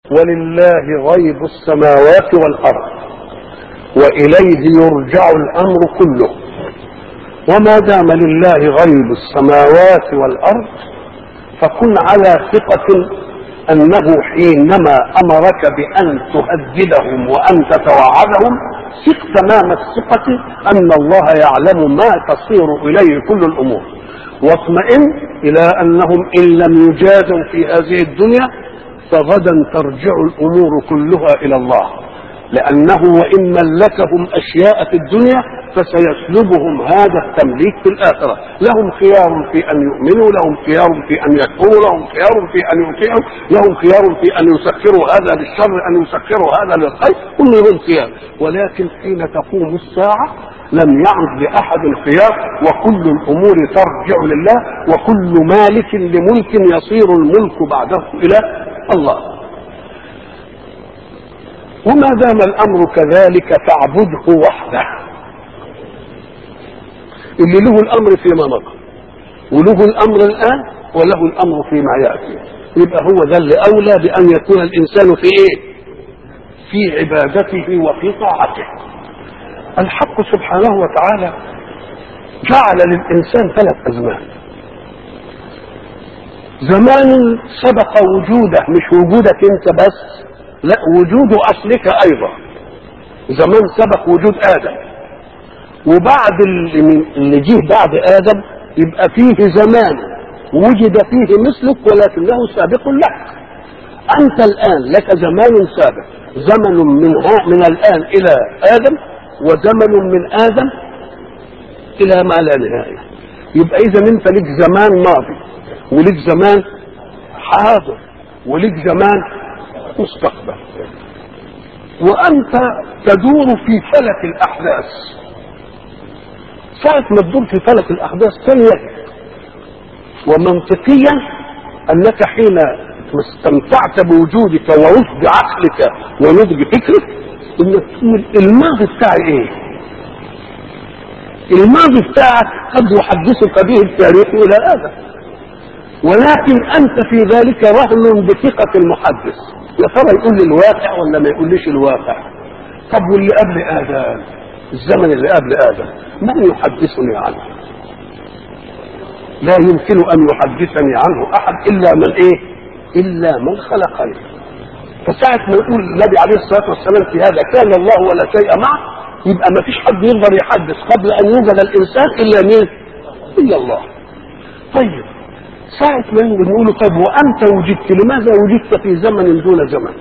ولله غيب السماوات والارض واليه يرجع الامر كله وما دام لله غيب السماوات والارض فكن على ثقه انه حينما امرك بان تهددهم وان تتوعدهم ثق تمام الثقه ان الله يعلم ما تصير اليه كل الامور واطمئن الى انهم ان لم يجازوا في هذه الدنيا فغدا ترجع الامور كلها الى الله لانه وان ملكهم اشياء في الدنيا فسيسلبهم هذا التمليك في الاخره لهم خيار في ان يؤمنوا لهم خيار في ان يكفروا لهم خيار في ان يطيعوا لهم خيار في ان يسخروا هذا للشر ان يسخروا هذا للخير كل لهم خيار ولكن حين تقوم الساعه لم يعد لاحد الخيار وكل الامور ترجع لله وكل مالك لملك يصير الملك بعده الى الله وما دام الامر كذلك فاعبده وحده اللي له الامر فيما مضى وله الامر الان وله الامر فيما ياتي يبقى هو ده اللي اولى بان يكون الانسان في ايه في عبادته وفي طاعته الحق سبحانه وتعالى جعل للانسان ثلاث ازمان زمان سبق وجوده مش وجودك انت بس لا وجود اصلك ايضا زمان سبق وجود ادم وبعد اللي, من اللي جه بعد ادم يبقى فيه زمان وجد فيه مثلك ولكنه سابق لك انت الان لك زمان سابق زمن من ها من الان الى ادم وزمن من ادم الى ما لا نهايه يبقى اذا انت لك زمان ماضي ولك زمان حاضر ولك زمان مستقبل وانت تدور في فلك الاحداث ساعة ما تدور في فلك الاحداث تنيك ومنطقيا انك حين استمتعت بوجودك ورشد عقلك ونضج فكرك انك تقول الماضي بتاعي ايه؟ الماضي بتاعك قد يحدثك به التاريخ الى هذا ولكن انت في ذلك رهن بثقة المحدث يا ترى يقول لي الواقع ولا ما يقوليش الواقع طب واللي قبل ادم الزمن اللي قبل ادم من يحدثني عنه لا يمكن ان يحدثني عنه احد الا من ايه الا من خلقني فساعة ما يقول النبي عليه الصلاة والسلام في هذا كان الله ولا شيء معه يبقى ما فيش حد يقدر يحدث قبل ان يوجد الانسان الا مين؟ الا الله. طيب ساعة ما نقول طيب وأنت وجدت لماذا وجدت في زمن دون زمن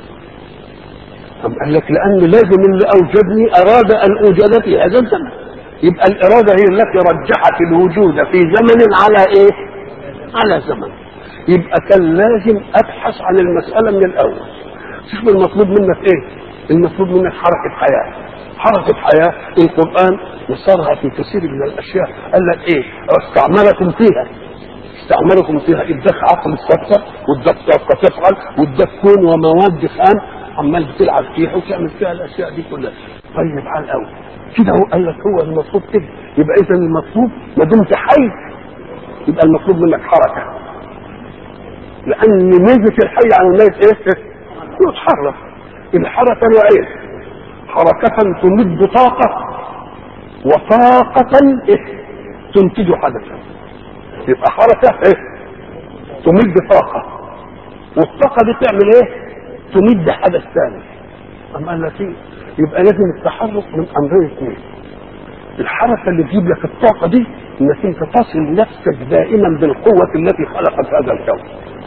أم قال لك لأن لازم اللي أوجدني أراد أن أوجد في هذا الزمن يبقى الإرادة هي التي رجحت الوجود في زمن على إيه على زمن يبقى كان لازم أبحث عن المسألة من الأول شوف المطلوب منك إيه المطلوب منك حركة حياة حركة حياة القرآن نصرها في كثير من الأشياء قال لك إيه استعملكم فيها استعملكم فيها اداك عقل تفكر واداك طاقه تفعل واداك كون ومواد خام عمال بتلعب فيها وتعمل فيها الاشياء دي كلها طيب على الاول كده هو قال لك هو المطلوب كده يبقى اذا المطلوب ما دمت حي يبقى المطلوب منك حركه لان ميزه الحي عن الميت ايه؟ يتحرك الحركه نوعين حركه تمد طاقه وطاقه إيه؟ تنتج حدثا يبقى حركة ايه تمد طاقة والطاقة دي تعمل ايه تمد حدث ثاني أما قال لك ايه يبقى لازم التحرك من أمرين اثنين الحركة اللي تجيب لك الطاقة دي انك انت تصل نفسك دائما بالقوة التي خلقت هذا الكون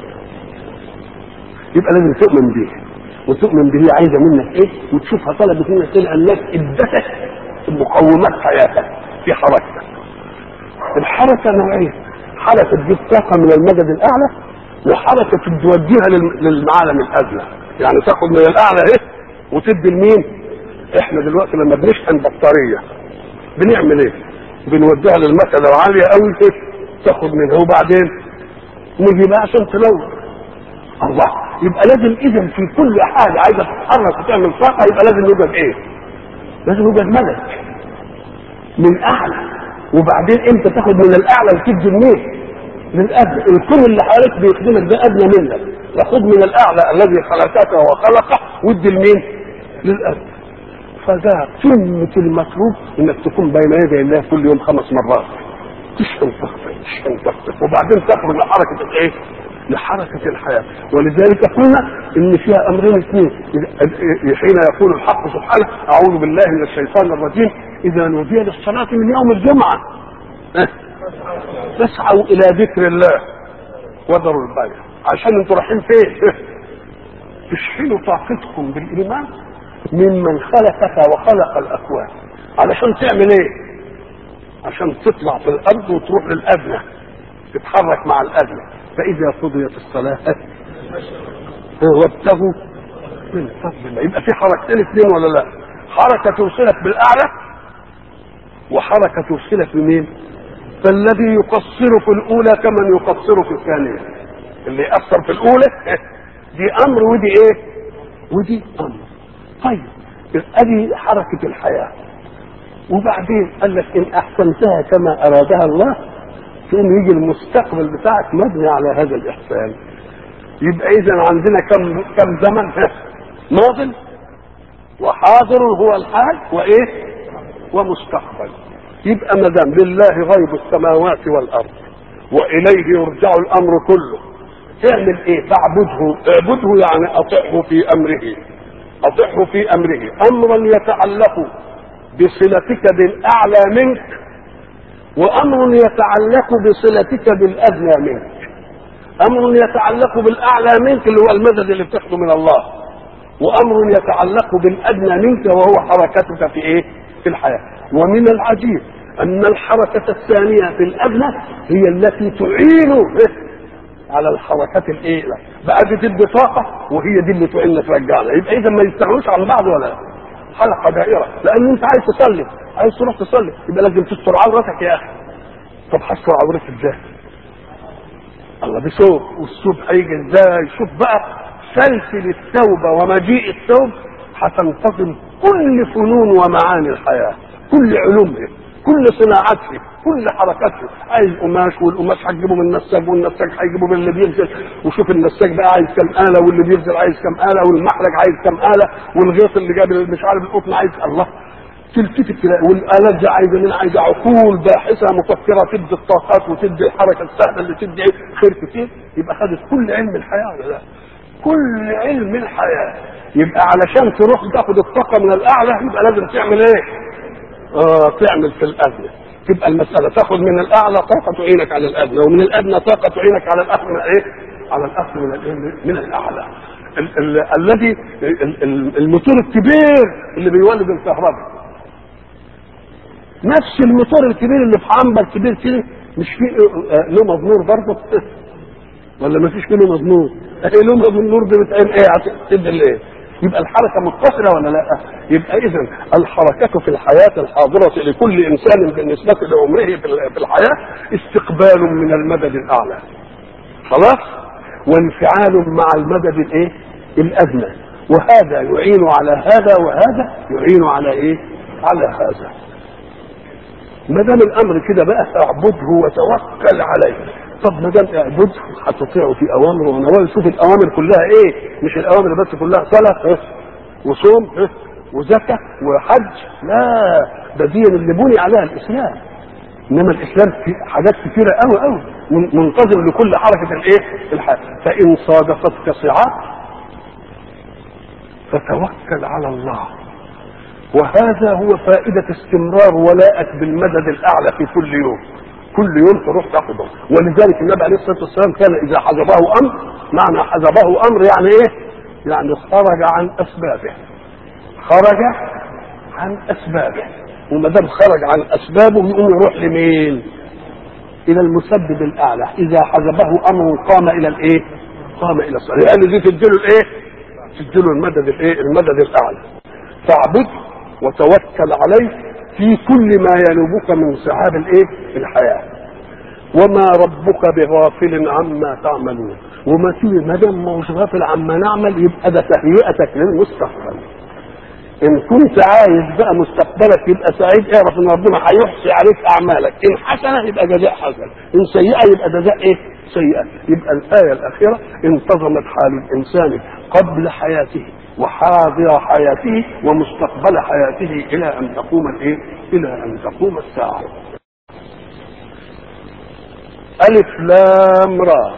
يبقى لازم تؤمن به وتؤمن به عايزة منك ايه وتشوفها طلبت منك ايه انك ادتك مقومات حياتك في حركتك الحركة نوعين حركة تجيب طاقة من المدد الأعلى وحركة توديها للعالم الأدنى يعني تاخد من الأعلى إيه وتدي لمين؟ إحنا دلوقتي لما بنشحن بطارية بنعمل إيه؟ بنوديها للمكنة العالية أوي إيه؟ تاخد منها وبعدين نجي بقى عشان تنور الله يبقى لازم إذا في كل حاجة عايزة تتحرك وتعمل طاقة يبقى لازم يوجد إيه؟ لازم يوجد مدد من أعلى وبعدين انت تاخد من الاعلى وتدي لمين؟ للادنى الكون اللي حواليك بيخدمك ده ادنى منك وخذ من الاعلى الذي خلقك وخلقه وادي لمين؟ للادنى فده قمه المطلوب انك تكون بين يدي الله كل يوم خمس مرات تشحن تخفي تشحن تخفي وبعدين تخرج لحركه الايه؟ لحركة الحياة ولذلك قلنا ان فيها امرين اثنين حين يقول الحق سبحانه اعوذ بالله من الشيطان الرجيم اذا نودي للصلاة من يوم الجمعة تسعوا الى ذكر الله وذروا البيع عشان انتوا رايحين فين تشحنوا طاقتكم بالايمان ممن خلقك وخلق الاكوان علشان تعمل ايه عشان تطلع في الارض وتروح للادنى تتحرك مع الادنى فاذا قضيت الصلاه وابتغوا من فضل الله يبقى في حركتين اثنين ولا لا حركه توصلك بالاعلى وحركه توصلك بمين فالذي يقصر في الاولى كمن يقصر في الثانيه اللي يأثر في الاولى دي امر ودي ايه ودي امر طيب ادي حركه الحياه وبعدين قال لك ان احسنتها كما ارادها الله فين يجي المستقبل بتاعك مبني على هذا الاحسان يبقى اذا عندنا كم كم زمن ماض وحاضر هو الحال وايه ومستقبل يبقى ما دام لله غيب السماوات والارض واليه يرجع الامر كله تعمل ايه تعبده اعبده يعني اطعه في امره اطعه في امره امرا يتعلق بصلتك بالاعلى منك وامر يتعلق بصلتك بالادنى منك امر يتعلق بالاعلى منك اللي هو المدد اللي بتاخده من الله وامر يتعلق بالادنى منك وهو حركتك في ايه في الحياه ومن العجيب ان الحركه الثانيه في الادنى هي التي تعين على الحركات الايه بقى دي تدي طاقه وهي دي اللي تعين ترجعنا يبقى اذا ما يستغنوش عن بعض ولا لا حلقه دائره لان انت عايز تصلي عايز تروح تصلي يبقى لازم تستر عورتك يا اخي طب هستر عورتي ازاي؟ الله بثوب والثوب هيجي ازاي؟ شوف بقى سلسل التوبه ومجيء الثوب هتنتظم كل فنون ومعاني الحياه كل علومها كل صناعته كل حركاته عايز قماش والقماش هتجيبه من النساج والنساج هيجيبه من اللي بينزل وشوف النساج بقى عايز كام آلة واللي بينزل عايز كام آلة والمحرج عايز كام آلة والغيط اللي جاب مش عارف القطن عايز الله تلتفت تلاقي والآلات دي عايزة من عايزة عقول باحثة مفكرة تدي الطاقات وتدي الحركة السهلة اللي تدي خير كتير يبقى خدت كل علم الحياة ولا لا؟ كل علم الحياة يبقى علشان تروح تاخد الطاقة من الأعلى يبقى لازم تعمل إيه؟ آه تعمل في الأدنى تبقى المسألة تاخد من الأعلى طاقة تعينك على الأدنى ومن الأدنى طاقة تعينك على الأخذ من إيه؟ على الأخذ من الإيه؟ من الأعلى ال- ال- الذي ال- ال- الموتور الكبير اللي بيولد الكهرباء نفس الموتور الكبير اللي في عنبر كبير كده مش فيه آه، له مضمور برضه ولا ما فيش فيه له مضمور؟ ايه له مضمور ده بتعمل ايه؟ هتدي الايه؟ يبقى الحركه متصله ولا لا؟ يبقى اذا الحركه في الحياه الحاضره لكل انسان بالنسبه لعمره في في الحياه استقبال من المدد الاعلى. خلاص؟ وانفعال مع المدد الايه؟ الادنى. وهذا يعين على هذا وهذا يعين على ايه؟ على هذا. ما دام الامر كده بقى اعبده وتوكل عليه طب ما دام اعبده هتطيعه في اوامره ونواهي شوف الاوامر كلها ايه مش الاوامر بس كلها صلاه اه، وصوم اه، وزكاه وحج لا ده دي اللي بني عليها الاسلام انما الاسلام في حاجات كثيره قوي قوي من- منتظم لكل حركه الايه الحياه فان صادفتك صعاب فتوكل على الله وهذا هو فائدة استمرار ولائك بالمدد الأعلى في كل يوم كل يوم تروح تاخده ولذلك النبي عليه الصلاة والسلام كان إذا حجبه أمر معنى حجبه أمر يعني إيه؟ يعني خرج عن أسبابه خرج عن أسبابه وما دام خرج عن أسبابه يقوم يروح لمين؟ إلى المسبب الأعلى إذا حجبه أمر قام إلى الإيه؟ قام إلى الصلاة لأن دي تديله الإيه؟ تديله المدد الإيه؟ المدد الأعلى فاعبده وتوكل عليه في كل ما ينوبك من سحاب الايه الحياه وما ربك بغافل عما تعملون وما تيجي ما دام ما هوش غافل عما نعمل يبقى ده تهيئتك للمستقبل ان كنت عايز بقى مستقبلك يبقى سعيد اعرف ان ربنا هيحصي عليك اعمالك ان حسنه يبقى جزاء حسن ان سيئه يبقى جزاء ايه سيئه يبقى الايه الاخيره انتظمت حال الانسان قبل حياته وحاضر حياته ومستقبل حياته الى ان تقوم الايه الى ان تقوم الساعه الف لام را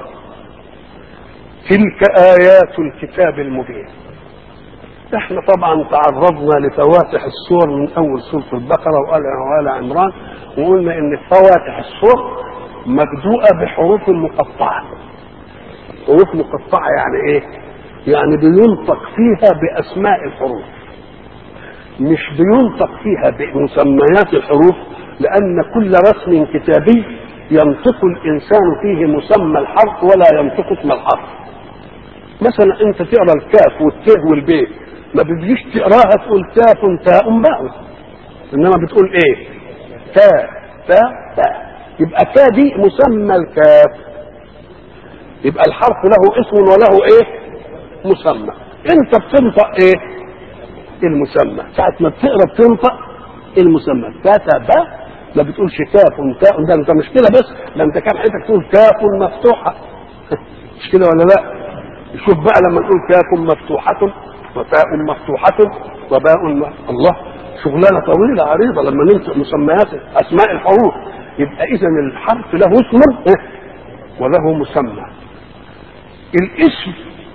تلك ايات الكتاب المبين احنا طبعا تعرضنا لفواتح السور من اول سوره البقره وال وال عمران وقلنا ان فواتح السور مبدوءه بحروف مقطعه حروف مقطعه يعني ايه يعني بينطق فيها باسماء الحروف مش بينطق فيها بمسميات الحروف لان كل رسم كتابي ينطق الانسان فيه مسمى الحرف ولا ينطق اسم الحرف مثلا انت تقرا الكاف والتاء والباء ما بتجيش تقراها تقول كاف تاء باء انما بتقول ايه تاء تاء تاء يبقى تاء دي مسمى الكاف يبقى الحرف له اسم وله ايه مسمى انت بتنطق ايه المسمى ساعة ما بتقرا بتنطق المسمى كتب ما بتقولش كاف تاء ده انت مش كده بس ده انت كان حياتك تقول كاف مفتوحه مش كده ولا لا شوف بقى لما نقول كاف مفتوحه وتاء مفتوحه وباء م... الله شغلانه طويله عريضه لما ننطق مسميات اسماء الحروف يبقى اذا الحرف له اسم وله مسمى الاسم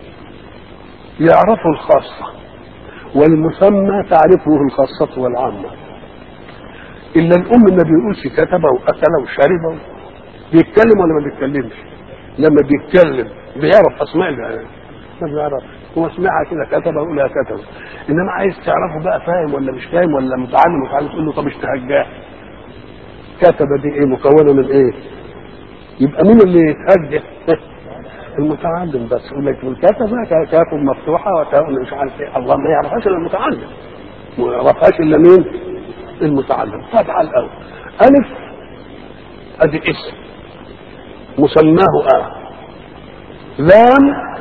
يعرفه الخاصه والمسمى تعرفه الخاصه والعامه الا الام ما بيقولش كتب واكل وشرب بيتكلم ولا ما بيتكلمش لما بيتكلم بيعرف اسماء البيانات ما بيعرفش هو سمعها كده كتب يقولها كتب انما عايز تعرفه بقى فاهم ولا مش فاهم ولا متعلم متعلم تقول له طب اشتهجاه كتب دي ايه مكونه من ايه يبقى مين اللي يتهجى المتعلم بس يقول لك الكتبه كاف مفتوحه وتاء مش عارف ايه الله ما يعرفهاش الا المتعلم ما يعرفهاش الا مين المتعلم فتحه الاول الف ادي اسم مسماه اه لام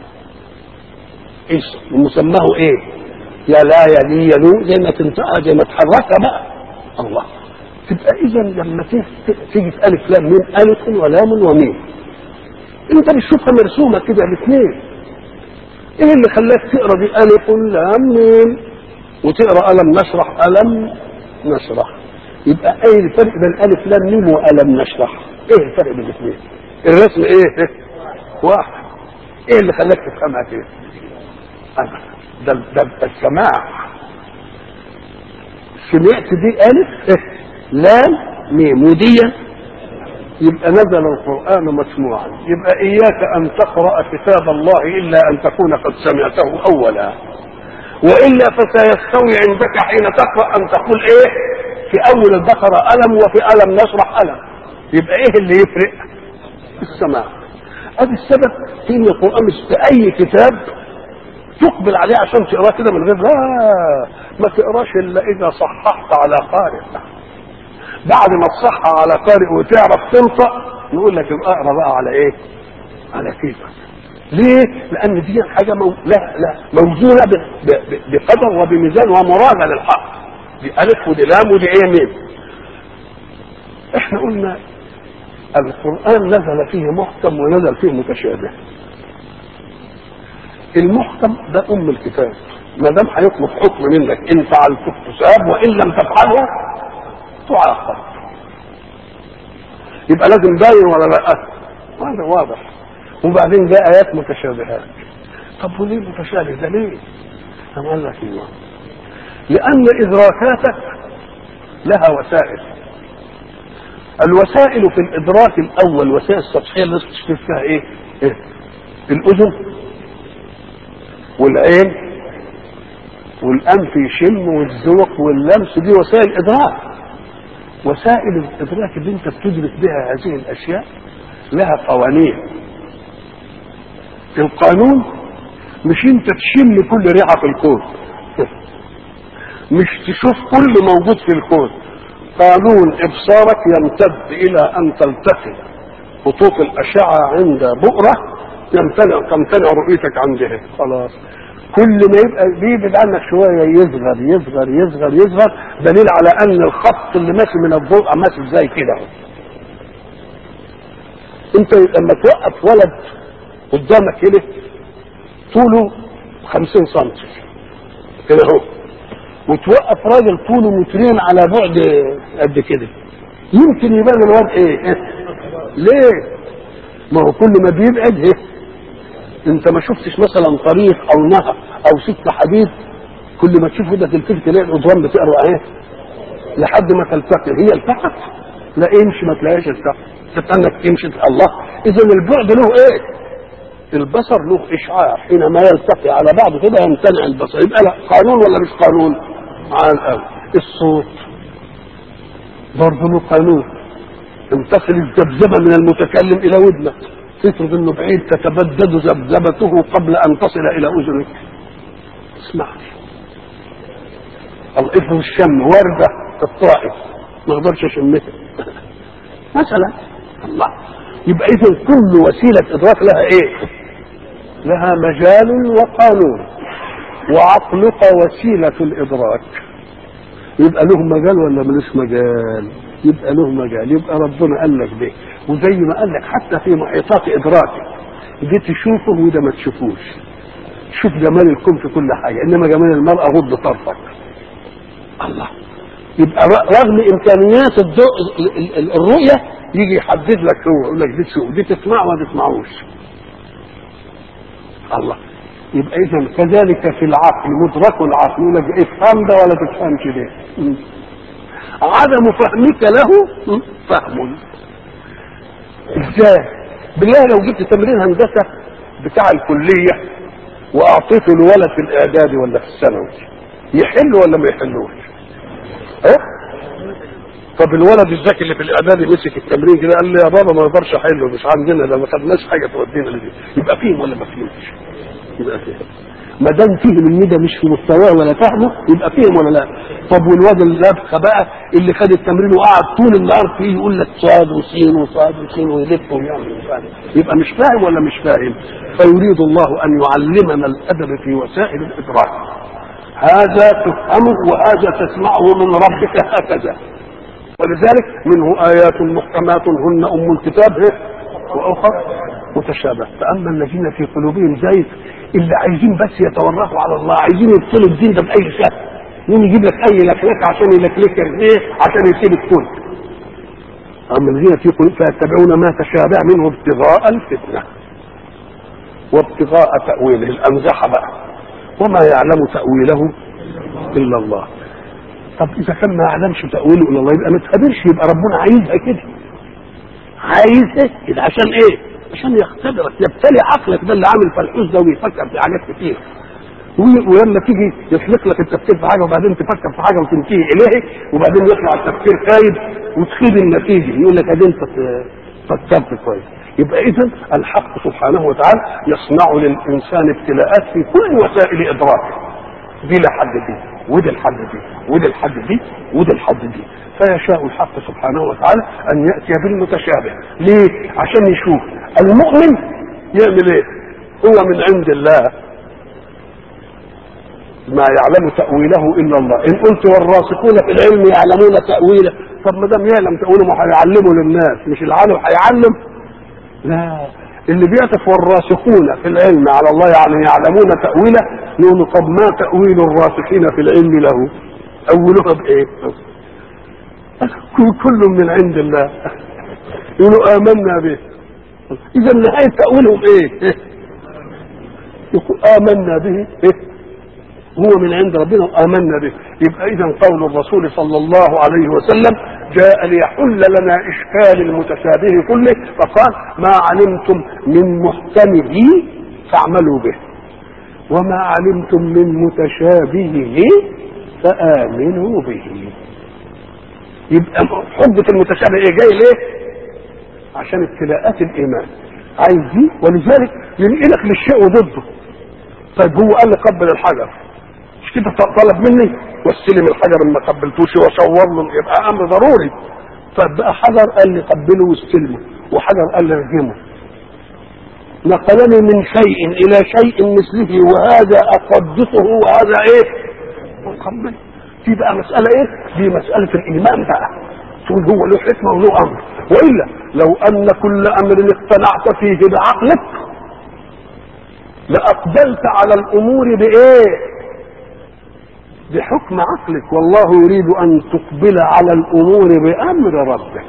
اسم ومسماه ايه يا لا يا لي يا لو زي ما تنطقها زي ما تحركها بقى الله تبقى اذا لما تيجي في الف لام ميم الف ولام وميم انت بتشوفها مرسومه كده الاثنين ايه اللي خلاك تقرا دي الف لام ميم وتقرا الم نشرح الم نشرح يبقى ايه الفرق بين الف لام ميم والم نشرح ايه الفرق بين الاثنين الرسم ايه واحد ايه اللي خلاك تفهمها كده ده ده, ده السماع سمعت دي الف لام ميم ودي يبقى نزل القرآن مسموعا يبقى إياك أن تقرأ كتاب الله إلا أن تكون قد سمعته أولا وإلا فسيستوي عندك حين تقرأ أن تقول إيه في أول البقرة ألم وفي ألم نشرح ألم يبقى إيه اللي يفرق السماع هذا السبب في ان القرآن مش في أي كتاب تقبل عليه عشان تقراه كده من غير لا ما تقراش إلا إذا صححت على قارئ بعد ما تصحى على قارئ وتعرف تنطق نقول لك يبقى اقرا بقى على ايه؟ على كيفك. ليه؟ لأن دي حاجة مو... لا لا موزونة ب... ب... بقدر وبميزان ومراجعة للحق. دي ألف ودي لام ودي إيه ميم. إحنا قلنا القرآن نزل فيه محكم ونزل فيه متشابه. المحكم ده أم الكتاب. ما دام هيطلب حكم منك إن فعلت تساب وإن لم تفعله تعاقب يبقى لازم باين ولا لا هذا واضح وبعدين جاء ايات متشابهات طب وليه متشابه ده ليه أم قال لك ايوه لان ادراكاتك لها وسائل الوسائل في الادراك الاول وسائل السطحيه اللي تشوف فيها ايه؟ إيه؟ الاذن والعين والانف يشم والذوق واللمس دي وسائل ادراك وسائل الادراك اللي انت بتدرك بها هذه الاشياء لها قوانين القانون مش انت تشم كل ريحه في الكون مش تشوف كل موجود في الكون قانون ابصارك يمتد الى ان تلتقي خطوط الاشعه عند بؤره يمتنع تمتنع رؤيتك عندها خلاص كل ما يبقى بيبعد عنك شويه يصغر يصغر يصغر يصغر دليل على ان الخط اللي ماشي من الضوء ماشي زي كده انت لما توقف ولد قدامك كده طوله 50 سم كده اهو وتوقف راجل طوله مترين على بعد قد كده يمكن يبان الواد ايه ليه ما هو كل ما بيبعد ايه انت ما شفتش مثلا طريق او نهر او سكه حديد كل ما تشوف ده تلتفت تلاقي القضبان بتقرا ايه لحد ما تلتقي هي التقت لا امشي ما تلاقيش التقت تتنك تمشي الله اذا البعد له ايه البصر له اشعاع حينما يلتقي على بعض كده يمتنع البصر يبقى لا قانون ولا مش قانون على الاول الصوت برضه له قانون تنتقل الذبذبه من المتكلم الى ودنك تفرض انه بعيد تتبدد ذبذبته قبل ان تصل الى اذنك اسمع الافر الشم ورده في الطائف ما اقدرش اشمها مثلا الله يبقى اذا كل وسيله ادراك لها ايه لها مجال وقانون وعقلك وسيله الادراك يبقى له مجال ولا ملوش مجال يبقى له مجال يبقى ربنا قال لك ده وزي ما قال لك حتى في محيطات ادراكك دي تشوفه وده ما تشوفوش شوف جمال الكون في كل حاجه انما جمال المراه غض طرفك الله يبقى رغم امكانيات الضوء الرؤيه يجي يحدد لك هو يقول لك دي تشوف دي تسمع وما تسمعوش الله يبقى اذا كذلك في العقل مدرك العقل يقول لك افهم ده ولا تفهمش ده عدم فهمك له فهم ازاي بالله لو جبت تمرين هندسه بتاع الكليه واعطيته الولد في الاعدادي ولا في الثانوي يحل ولا ما يحلوش اه طب الولد الذكي اللي في الاعدادي مسك التمرين كده قال لي يا بابا ما اقدرش احله مش عندنا ده ما خدناش حاجه تودينا لدي يبقى فيهم ولا ما فيهمش يبقى فيهم ما دام فيهم ان ده مش في مستواه ولا فهمه يبقى فيهم ولا لا طب والواد اللبخه بقى اللي خد التمرين وقعد طول النهار فيه يقول لك صاد وسين وصاد وسين ويلف ويعمل مش عارف يبقى مش فاهم ولا مش فاهم فيريد الله ان يعلمنا الادب في وسائل الادراك هذا تفهمه وهذا تسمعه من ربك هكذا ولذلك منه آيات محكمات هن أم الكتاب وأخر متشابه فأما الذين في قلوبهم زيغ اللي عايزين بس يتورطوا على الله عايزين يبطلوا الدين ده بأي شكل مين يجيب لك أي لكلكة عشان يلكلك إيه عشان يسيب الكل أما الذين في قلوب فيتبعون ما تشابه منه ابتغاء الفتنة وابتغاء تأويله الأمزحة بقى وما يعلم تأويله إلا الله طب اذا كان ما يعلمش تاويله الا الله يبقى ما تقدرش يبقى ربنا عايزها كده عايزها كده عشان ايه عشان يختبرك يبتلي عقلك ده اللي عامل فلحوس ده ويفكر في حاجات كتير ولما تيجي يخلق لك التفكير في حاجه وبعدين تفكر في حاجه وتنتهي اليه وبعدين يطلع التفكير خايب وتخيب النتيجه يقول لك ادي انت فكرت كويس يبقى اذا الحق سبحانه وتعالى يصنع للانسان ابتلاءات في كل وسائل ادراكه دي لحد دي ودي الحد دي ودي الحد دي ودي الحد دي فيشاء الحق سبحانه وتعالى ان ياتي بالمتشابه ليه عشان يشوف المؤمن يعمل ايه هو من عند الله ما يعلم تاويله الا الله ان قلت والراسخون في العلم يعلمون تاويله طب ما دام يعلم تاويله ما هيعلمه للناس مش العالم هيعلم لا اللي بيعطف والراسخون في العلم على الله يعني يعلمون تأويله يقولوا طب ما تأويل الراسخين في العلم له أولها بإيه كل من عند الله يقولوا آمنا به إذا نهاية تأويلهم إيه يقول آمنا به إيه هو من عند ربنا وآمنا به يبقى إذا قول الرسول صلى الله عليه وسلم جاء ليحل لنا إشكال المتشابه كله فقال ما علمتم من محكمه فاعملوا به وما علمتم من متشابهه فآمنوا به يبقى حجة المتشابه ايه جاي ليه؟ عشان ابتلاءات الإيمان عايز دي ولذلك ينقلك للشيء وضده طيب هو قال لي قبل الحجر مش كده طلب مني واستلم الحجر ما قبلتوش وصور له يبقى امر ضروري فبقى حجر قال لي قبله واستلمه وحجر قال لي ارجمه نقلني من شيء الى شيء مثله وهذا اقدسه وهذا ايه مقبل دي بقى مسألة ايه دي مسألة الايمان بقى تقول هو له حكمة وله امر والا لو ان كل امر اقتنعت فيه بعقلك لاقبلت على الامور بايه بحكم عقلك والله يريد ان تقبل على الامور بامر ربك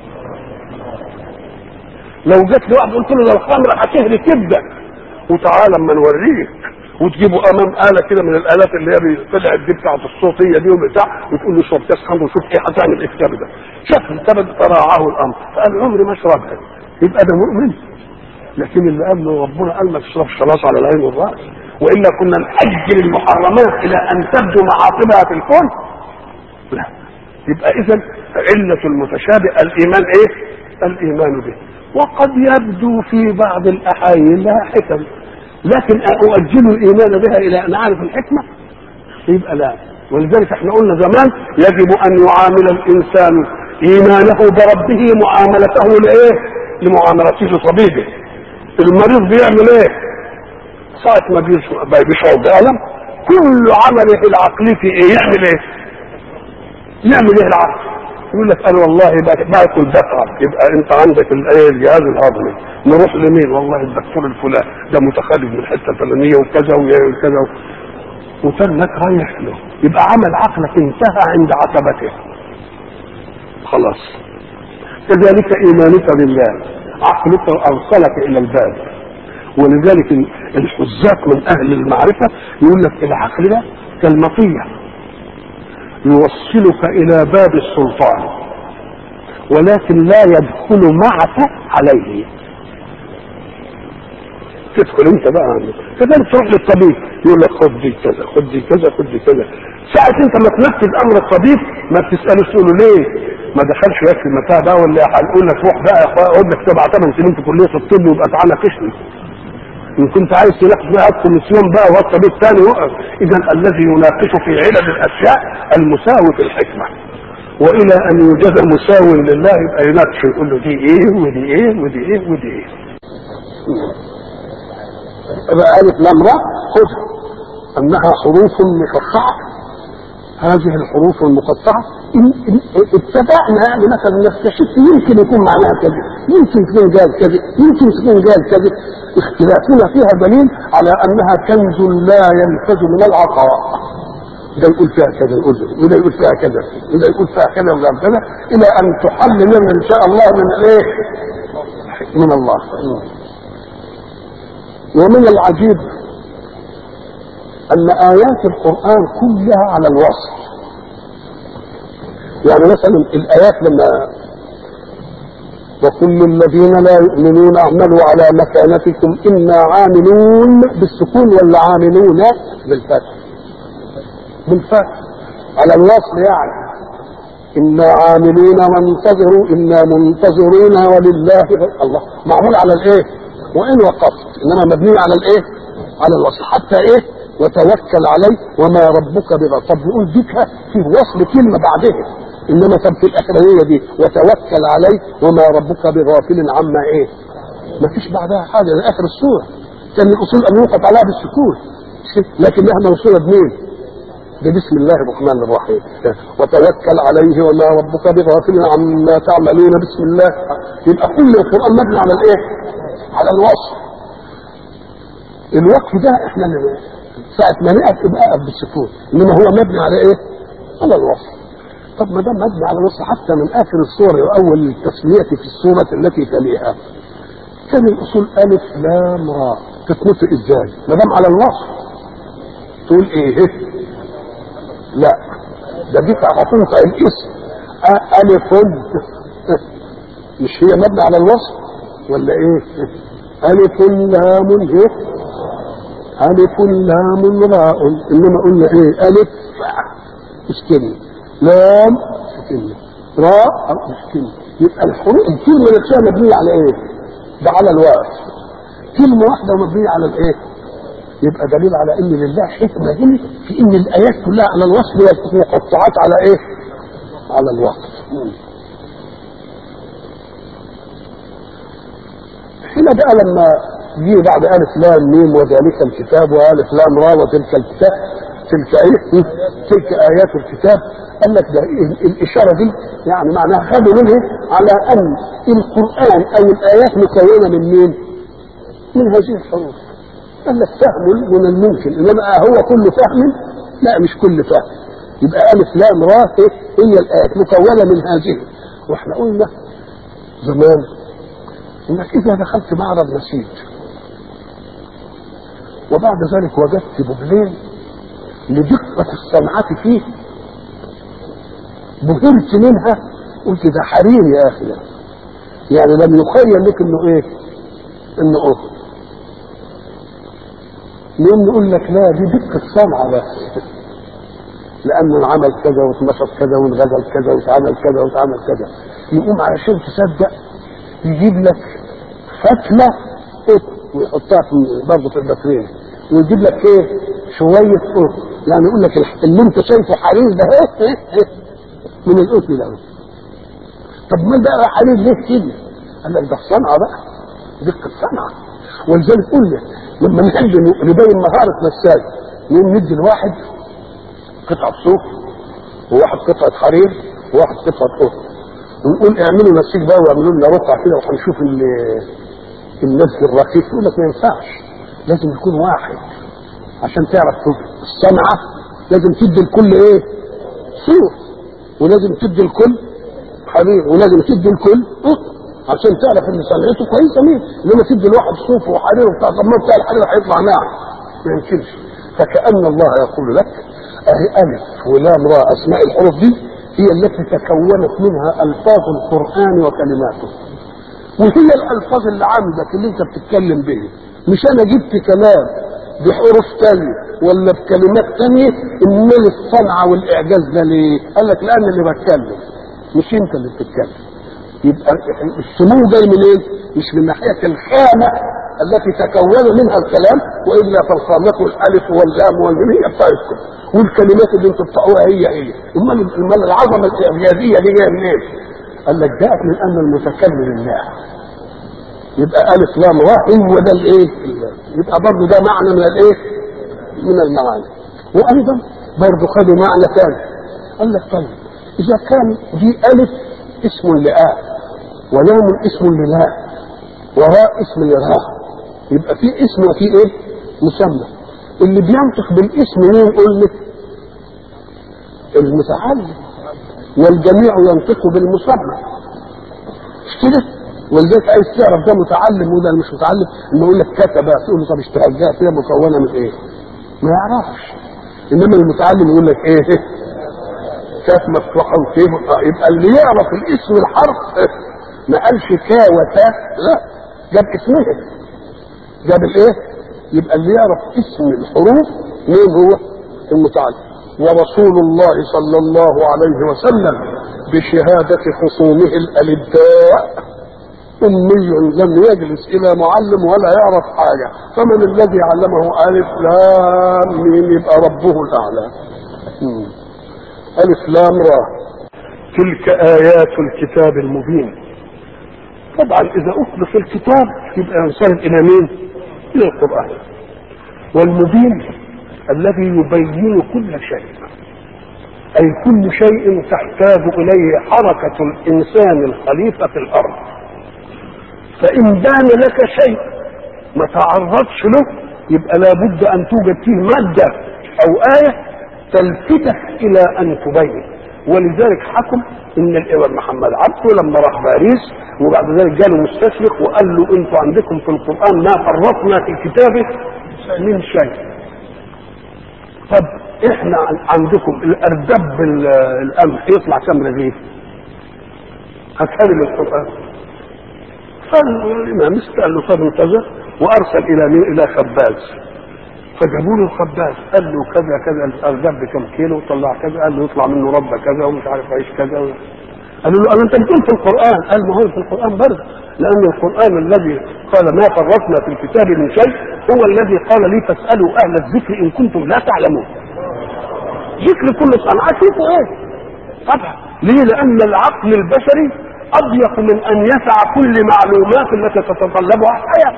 لو جت لي واحد قلت له ده الخمر هتهري كبدك وتعالى اما نوريك وتجيبه امام اله كده من الالات اللي هي طلعت دي بتاعت الصوتيه دي وبتاع وتقول له اشرب كاس خمر وشوف ايه هتعمل ايه في كبدك شاف الكبد تراعاه الامر فقال عمري ما اشربها يبقى ده مؤمن لكن اللي قال له ربنا قال ما تشربش خلاص على العين والراس والا كنا ناجل المحرمات الى ان تبدو معاقبها في الكون لا يبقى اذا علة المتشابه الايمان ايه الايمان به وقد يبدو في بعض الاحايين لها حكم لكن اؤجل الايمان بها الى ان اعرف الحكمه يبقى لا ولذلك احنا قلنا زمان يجب ان يعامل الانسان ايمانه بربه معاملته لايه لمعاملته لطبيبه المريض بيعمل ايه ساعة ما بيشعر بألم كل عمله العقلي في ايه يعمل ايه يعمل ايه العقل يقول لك انا والله باكل بقر يبقى انت عندك الايه الجهاز الهضمي نروح لمين والله الدكتور الفلاني ده متخلف من الحته الفلانيه وكذا وكذا وتنك رايح له يبقى عمل عقلك انتهى عند عتبته خلاص كذلك ايمانك بالله عقلك اوصلك الى الباب ولذلك الحزاق من اهل المعرفه يقول لك العقل ده كالمطيه يوصلك الى باب السلطان ولكن لا يدخل معك عليه تدخل انت بقى كذلك تروح للطبيب يقول لك خد دي كذا خد دي كذا خد دي كذا ساعة انت ما تنفذ امر الطبيب ما بتسألوش تقول له ليه ما دخلش لك في المتاع ده ولا هنقول لك روح بقى يا اخويا اقعد لك سبع ثمان سنين في كليه الطب ويبقى تعالى قشني ان كنت عايز تناقش بقى الكوميسيون بقى والطبيب الثاني وقف اذا الذي يناقش في علل الاشياء المساوي في الحكمه والى ان يوجد مساو لله يبقى يناقش يقول له دي ايه ودي ايه ودي ايه ودي ايه يبقى الف لام را خذ انها حروف مقطعه هذه الحروف المقطعه اتفقنا يعني مثلا نستشف يمكن يكون معناها كذا يمكن تكون قال كذا يمكن تكون قال كذا اختلافنا فيها دليل على انها كنز لا ينفذ من العطاء ده يقول فيها كذا يقول وده يقول فيها كذا وده يقول فيها كذا وده كذا الى ان تحل لنا ان شاء الله من ايه؟ من الله ومن العجيب ان ايات القران كلها على الوصف يعني مثلا الايات لما وكل الذين لا يؤمنون اعملوا على مكانتكم انا عاملون بالسكون ولا عاملون بالفتح بالفتح على الوصل يعني انا عاملون وانتظروا انا منتظرون ولله الله معمول على الايه وان وقفت انما مبني على الايه على الوصل حتى ايه وتوكل عليه وما ربك بغافل طب نقول ديك في وصل كلمه بعدها انما طب في الاخرانيه دي وتوكل عليه وما ربك بغافل عما ايه ما فيش بعدها حاجه ده اخر السوره كان الاصول ان يوقف عليها بالسكون لكنها موصوله بمين ببسم الله الرحمن الرحيم وتوكل عليه وما ربك بغافل عما تعملون بسم الله يبقى كل القران مبني على الايه على الوصف الوقف ده احنا اللي ساعة ما نقف يبقى اقف بالسكون انما هو مبني على ايه؟ على الوصف طب ما دام مبني على الوصف حتى من اخر الصور واول التسمية في السورة التي تليها كان الاصول الف لام راء تتنطق ازاي؟ ما دام على الوصف تقول ايه؟ لا ده دي هتنطق الاسم الف مش هي مبني على الوصف ولا ايه؟ الف لام ايه؟ ألف لام راء إنما قلنا إيه ألف مش كلمة لام مش كلمة راء مش كلمة يبقى الحروف الكلمة نفسها مبنية على إيه؟ ده على الوقف كلمة واحدة مبنية على الإيه؟ يبقى دليل على إن لله حكمة هنا في إن الآيات كلها على الوصف والمقطعات على إيه؟ على الوقف هنا بقى لما يجي بعد الف لام ميم وذلك الكتاب والف لام را وتلك الكتاب تلك ايه تلك ايات الكتاب قال لك ده الاشاره دي يعني معناها خدوا منه على ان القران او الايات مكونه من مين؟ من هذه الحروف قال لك فهم من الممكن انما هو كل فهم لا مش كل فهم يبقى الف لام را إيه؟ هي الايات مكونه من هذه واحنا قلنا زمان انك اذا دخلت معرض نسيج وبعد ذلك وجدت ببلين لدقة الصنعة فيه بهرت منها قلت ده حرير يا اخي يعني لم يخيل لك انه ايه انه ايه يوم نقول لك لا دي دقة صنعة بس لأنه انعمل كذا واتنشط كذا وانغزل كذا واتعمل كذا واتعمل كذا يقوم علشان تصدق يجيب لك فتلة قط ويحطها في برضه في الباترين ويجيب لك ايه شوية قط يعني يقول لك اللي انت شايفه حرير ده ايه ايه من القطن ده طب ما بقى حرير ليه كده؟ قال لك ده صنعة بقى دقة صنعة ولذلك قلنا لما نحب نبين مهارة نساج نقوم ندي الواحد قطعة صوف وواحد قطعة حرير وواحد قطعة قطن ونقول اعملوا نسيج بقى واعملوا لنا رقعة كده وهنشوف النسج الرقيق يقول لك ما ينفعش لازم يكون واحد عشان تعرف الصنعة لازم تدي الكل ايه صوف ولازم تدي الكل حرير ولازم تدي الكل قطن عشان تعرف ان صنعته كويسه مين انما تدي الواحد صوف وحرير وبتاع طب ما بتاع الحرير هيطلع ناعم ما يمكنش فكأن الله يقول لك اهي الف ولام راء اسماء الحروف دي هي التي تكونت منها الفاظ القران وكلماته وهي الالفاظ اللي عندك اللي انت بتتكلم به مش انا جبت كلام بحروف تانية ولا بكلمات تانية امال الصنعة والاعجاز ده ليه؟ قال لك لان اللي بتكلم مش انت اللي بتتكلم يبقى السمو جاي منين؟ مش من ناحية الخامة التي تكون منها الكلام والا فالخامة الالف واللام والميم هي بتاعتكم والكلمات اللي انتم بتقوها هي هي امال امال العظمة الاعجازية دي جاية منين؟ قال لك جاءت من ان المتكلم الله يبقى الف لام را هو ده الايه؟ يبقى برضه ده معنى من الايه؟ من المعاني وايضا برضه خدوا معنى ثاني قال لك طيب اذا كان دي الف اسم لآ ولام اسم للا وراء اسم لراء يبقى في اسم وفي ايه؟ مسمى اللي بينطق بالاسم مين قول لك؟ المتعلم والجميع ينطق بالمسمى مش كده؟ ولذلك عايز تعرف ده متعلم وده مش متعلم انه يقول لك كتب تقول له طب اشتغلتها كده مكونه من ايه؟ ما يعرفش انما المتعلم يقول لك ايه؟ كاف مفتوحه وكيف يبقى اللي يعرف الاسم الحرف ما قالش كا وتا لا جاب اسمها جاب الايه؟ يبقى اللي يعرف اسم الحروف مين هو؟ المتعلم ورسول الله صلى الله عليه وسلم بشهادة خصومه الألداء أمي لم يجلس إلى معلم ولا يعرف حاجة فمن الذي علمه ألف لام ميم يبقى ربه الأعلى ألف لام را تلك آيات الكتاب المبين طبعا إذا أطلق الكتاب يبقى ينصرف إلى مين؟ إلى القرآن والمبين الذي يبين كل شيء أي كل شيء تحتاج إليه حركة الإنسان الخليفة في الأرض فإن بان لك شيء ما تعرضش له يبقى لابد أن توجد فيه مادة أو آية تلفتك إلى أن تبين ولذلك حكم ان الامام محمد عبده لما راح باريس وبعد ذلك جاله مستشرق وقال له انتوا عندكم في القران ما فرطنا في كتابه من شيء طب احنا عندكم الاردب القمح يطلع كم رغيف هتهرب من القران فالامام استقال له طب انتظر وارسل الى مين الى خباز فجابوا له الخباز قال له كذا كذا الاردب بكم كيلو طلع كذا قال له يطلع منه ربه كذا ومش عارف عيش كذا قالوا له انت بتقول في القران قال ما هو في القران برضه لان القران الذي قال ما فرطنا في الكتاب من شيء هو الذي قال لي فاسالوا اهل الذكر ان كنتم لا تعلمون ذكر كل صنعته ايه طبعا ليه لان العقل البشري اضيق من ان يسع كل معلومات التي تتطلبها الحياه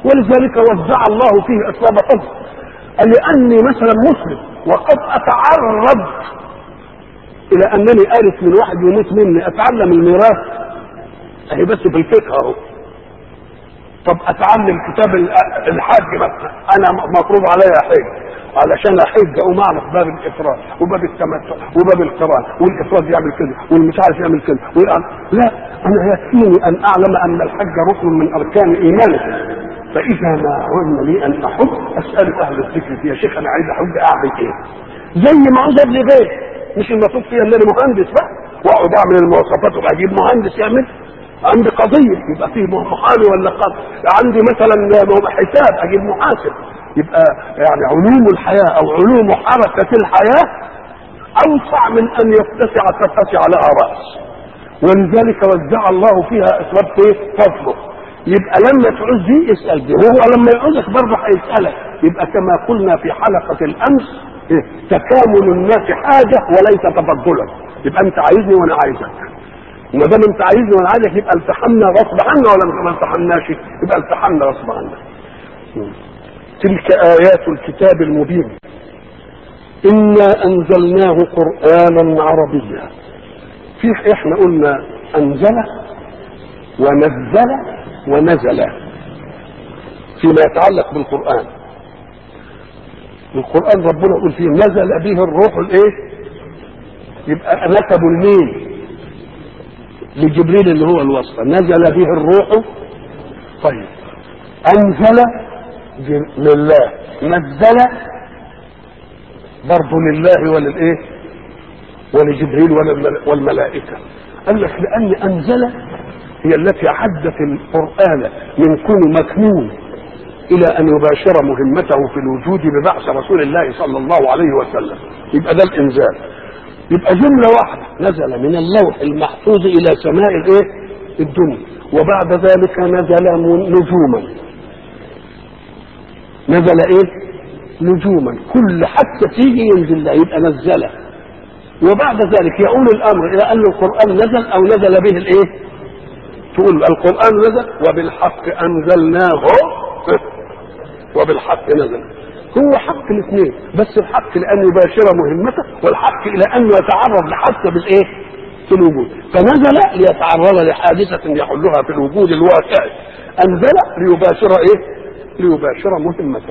ولذلك وزع الله فيه اسباب فضل لاني مثلا مسلم وقد اتعرض الى انني ارث من واحد يموت مني اتعلم الميراث اهي بس في الفقه اهو طب اتعلم كتاب الحج مثلا انا مفروض عليا حج علشان احج اقوم اعرف باب الافراد وباب التمتع وباب القران والافراد يعمل كده والمش عارف يعمل كده لا انا يكفيني ان اعلم ان الحج ركن من اركان ايمانه فاذا ما علم لي ان احج اسال اهل الذكر يا شيخ انا عايز احج اعمل ايه؟ زي ما عاوز ابني بيت مش المفروض فيها ان انا مهندس بقى واقعد اعمل المواصفات واجيب مهندس يعمل عندي قضية يبقى فيه محامي ولا قاضي عندي مثلا حساب اجيب محاسب يبقى يعني علوم الحياة او علوم حركة الحياة اوسع من ان يتسع تتسع لها رأس ولذلك وزع الله فيها اسباب ايه فضله يبقى لما تعوز دي اسال دي وهو لما يعوزك برضه هيسالك يبقى كما قلنا في حلقه الامس إيه؟ تكامل الناس حاجه وليس تفضلا يبقى انت عايزني وانا عايزك وما دام انت عايزني وانا عايزك يبقى التحمنا غصب عنا ولا ما التحمناش يبقى التحمنا غصب عنا تلك ايات الكتاب المبين انا انزلناه قرانا عربيا في احنا قلنا انزل ونزل ونزل فيما يتعلق بالقران القران ربنا يقول فيه نزل به الروح الايه يبقى نسبوا لمين لجبريل اللي هو الواسطه نزل به الروح طيب انزل لله نزل برضه لله وللايه ولجبريل والملائكه قال لك لان انزل هي التي عدت القران من كون مكنون الى ان يباشر مهمته في الوجود ببعث رسول الله صلى الله عليه وسلم يبقى ده الانزال يبقى جملة واحدة نزل من اللوح المحفوظ إلى سماء الإيه؟ الدنيا وبعد ذلك نزل نجوما نزل إيه؟ نجوما كل حتى تيجي ينزل له يبقى نزله وبعد ذلك يؤول الأمر إلى أن القرآن نزل أو نزل به الإيه؟ تقول القرآن نزل وبالحق أنزلناه وبالحق نزل هو حق الاثنين بس الحق لان يباشر مهمته والحق الى انه يتعرض لحادثه بالايه؟ في الوجود فنزل ليتعرض لحادثه يحلها في الوجود الواقع انزل ليباشر ايه؟ ليباشر مهمته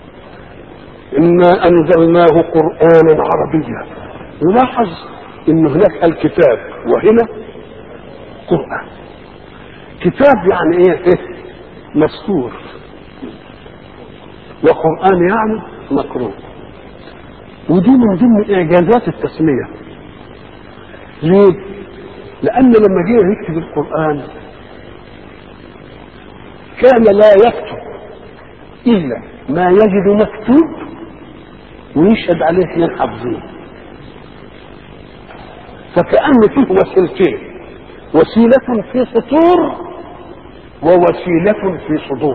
انا انزلناه قرانا عربيا نلاحظ ان هناك الكتاب وهنا قران كتاب يعني ايه, إيه؟ مستور وقرآن يعني مقروء ودي من ضمن إعجازات التسمية ليه؟ لأن لما جه يكتب القرآن كان لا يكتب إلا ما يجد مكتوب ويشهد عليه اثنين حافظين فكأن فيه وسيلتين وسيلة في سطور ووسيلة في صدور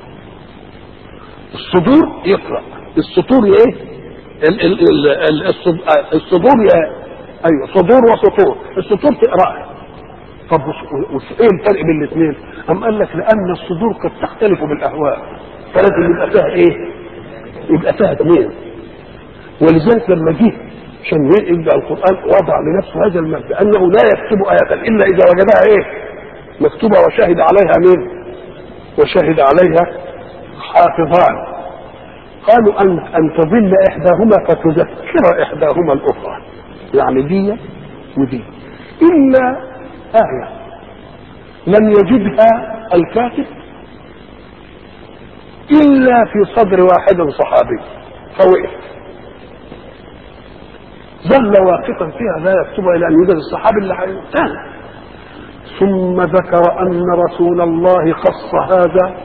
الصدور يقرا السطور ايه ال ال ال الصدور يا ايوه صدور وسطور السطور تقراها طب ايه الفرق بين الاثنين ام قال لك لان الصدور قد تختلف بالاهواء فلازم يبقى فيها ايه يبقى فيها اثنين ولذلك لما جه عشان يبدا القران وضع لنفسه هذا المبدا انه لا يكتب ايه الا اذا وجدها ايه مكتوبه وشهد عليها مين وشهد عليها حافظان قالوا أن أن تضل إحداهما فتذكر إحداهما الأخرى يعني دي ودي إلا آية لم يجدها الكاتب إلا في صدر واحد صحابي فوقف ظل واقفا فيها لا يكتبها إلى أن يوجد الصحابي اللي حيثان ثم ذكر أن رسول الله خص هذا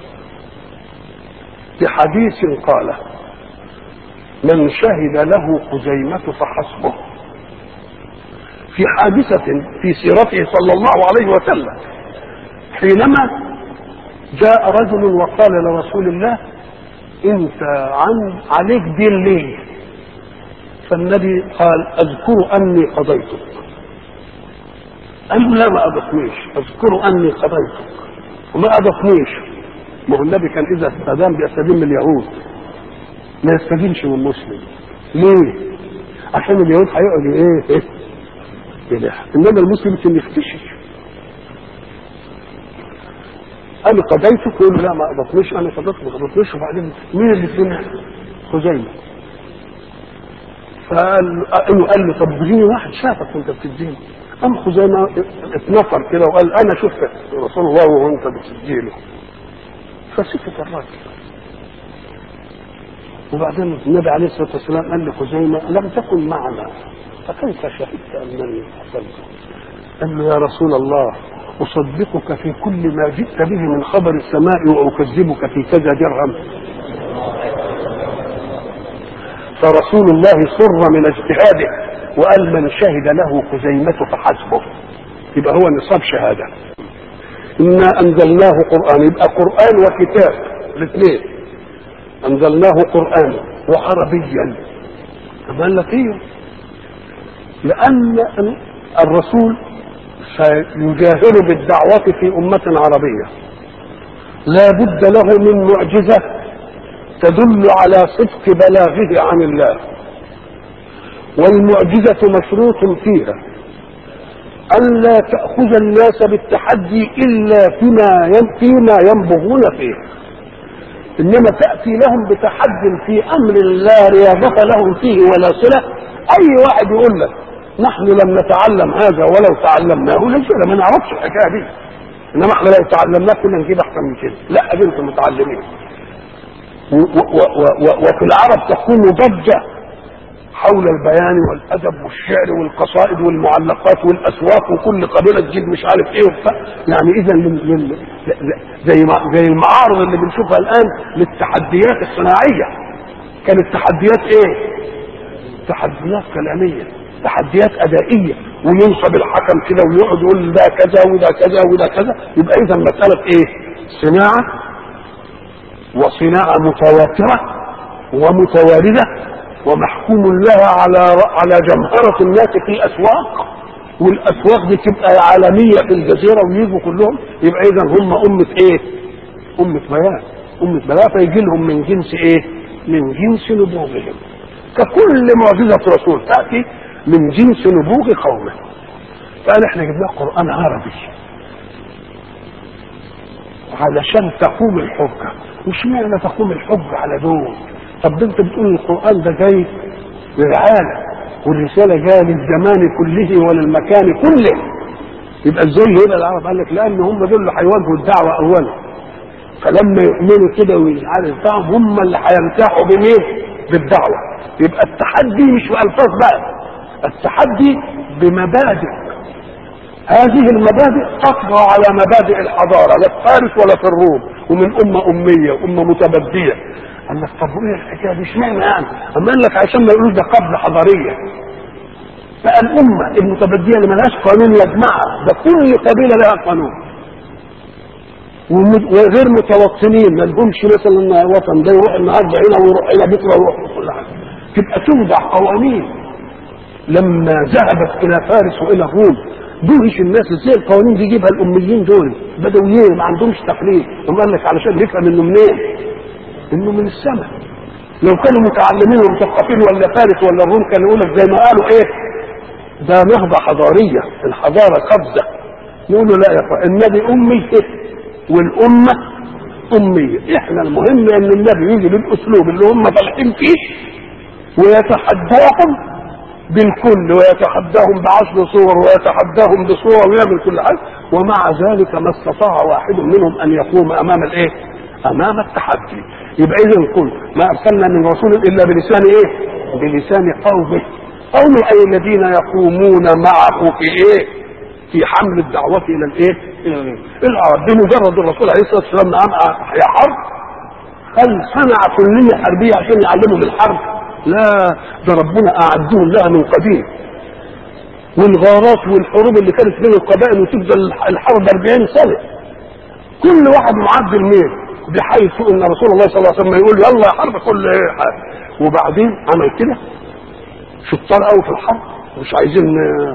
بحديث قاله من شهد له خزيمة فحسبه في حادثة في سيرته صلى الله عليه وسلم حينما جاء رجل وقال لرسول الله انت عن عليك دين ليه فالنبي قال اذكر اني قضيتك قال له لا ما اضفنيش اذكر اني قضيتك وما اضفنيش ما هو النبي كان اذا استدام بيستدين من اليهود ما يستدينش من مسلم ليه؟ عشان اليهود هيقعدوا ايه؟ ايه؟ يلح انما المسلم يمكن يختشي انا قضيت يقول له لا ما قضتنيش انا قضيت ما قضتنيش وبعدين مين اللي سمع؟ خزيمه فقال انه قال له طب اديني واحد شافك وانت بتديني قام خزيمه اتنفر كده وقال انا شفت رسول الله وانت بتديله فسكت الراجل وبعدين النبي عليه الصلاه والسلام قال لخزيمه لم تكن معنا فكيف شهدت انني قتلت؟ قال له يا رسول الله اصدقك في كل ما جئت به من خبر السماء واكذبك في كذا درهم فرسول الله سر من اجتهاده وقال من شهد له خزيمة فحسبه يبقى هو نصاب شهادة إنا أنزلناه قرآن يبقى قرآن وكتاب الاثنين أنزلناه قرآن وعربيا قال لك ايه لأن الرسول سيجاهر بالدعوة في أمة عربية لا بد له من معجزة تدل على صدق بلاغه عن الله والمعجزة مشروط فيها ألا تأخذ الناس بالتحدي إلا فيما فيما ينبغون فيه إنما تأتي لهم بتحد في أمر لا رياضة لهم فيه ولا صلة أي واحد يقول لك نحن لم نتعلم هذا ولو تعلمناه ليس ما نعرفش الحكاية دي إنما احنا لو تعلمناه كنا نجيب أحسن من كده لا أنتم متعلمين وفي العرب تكون ضجة حول البيان والادب والشعر والقصائد والمعلقات والاسواق وكل قبيله تجيب مش عارف ايه وبتاع يعني اذا زي زي المعارض اللي بنشوفها الان للتحديات الصناعيه كانت تحديات ايه؟ تحديات كلاميه تحديات ادائيه وينصب الحكم كده ويقعد يقول ده كذا وده كذا وده كذا يبقى اذا مساله ايه؟ صناعه وصناعه متواتره ومتوارده ومحكوم لها على على جمهرة الناس في الأسواق والأسواق دي تبقى عالمية في الجزيرة ويجوا كلهم يبقى إذا هم أمة إيه؟ أمة بيان أمة بيان فيجي لهم من جنس إيه؟ من جنس نبوغهم ككل معجزة رسول تأتي من جنس نبوغ قومه فقال احنا جبنا قرآن عربي علشان تقوم الحجة مش معنى تقوم الحجة على دول طب ده انت بتقول القران ده جاي للعالم والرساله جايه للزمان كله وللمكان كله يبقى ازاي هنا العرب قال لك لان هم دول اللي هيواجهوا الدعوه اولا فلما يؤمنوا كده ويعرف بتاعهم هم اللي هينتحوا بمين؟ بالدعوه يبقى التحدي مش بالفاظ بقى التحدي بمبادئ هذه المبادئ تطغى على مبادئ الحضاره لا في فارس ولا في الروم ومن امه اميه وامه متبديه قال لك طب وايه الحكايه دي اشمعنى يعني؟ اما قال لك عشان ما يقولوش ده قبل حضاريه بقى الامه المتبديه اللي ملهاش قانون يجمعها ده كل قبيله لها قانون وغير متوطنين ما لهمش مثلا وطن ده يروح النهارده هنا ويروح هنا بكره ويروح كل حاجه تبقى توضع قوانين لما ذهبت الى فارس والى الروم دهش الناس ازاي القوانين دي يجيبها الاميين دول بدويين ما عندهمش تقليد هم قال لك علشان نفهم انه منين؟ انه من السماء لو كانوا متعلمين ومثقفين ولا فارس ولا الروم كانوا يقول لك زي ما قالوا ايه ده نهضه حضاريه الحضاره قبضه يقولوا لا يا اخوان النبي امي والامه اميه احنا المهم ان النبي يجي بالاسلوب اللي هم طالعين فيه ويتحداهم بالكل ويتحداهم بعشر صور ويتحداهم بصور ويعمل كل حاجه ومع ذلك ما استطاع واحد منهم ان يقوم امام الايه؟ امام التحدي يبقى اذا قل ما ارسلنا من رسول الا بلسان ايه؟ بلسان قومه قومه اي الذين يقومون معه في ايه؟ في حمل الدعوة إلى الإيه؟ إلى العرب بمجرد الرسول عليه الصلاة والسلام نعم يا حرب هل صنع كلية حربية عشان يعلمهم الحرب؟ لا ده ربنا أعدهم لها من قديم والغارات والحروب اللي كانت بين القبائل وتفضل الحرب 40 سنة كل واحد معدل مين بحيث ان رسول الله صلى الله عليه وسلم يقول يلا يا حرب كل ايه حاجة. وبعدين عمل كده شطار قوي في الحرب مش عايزين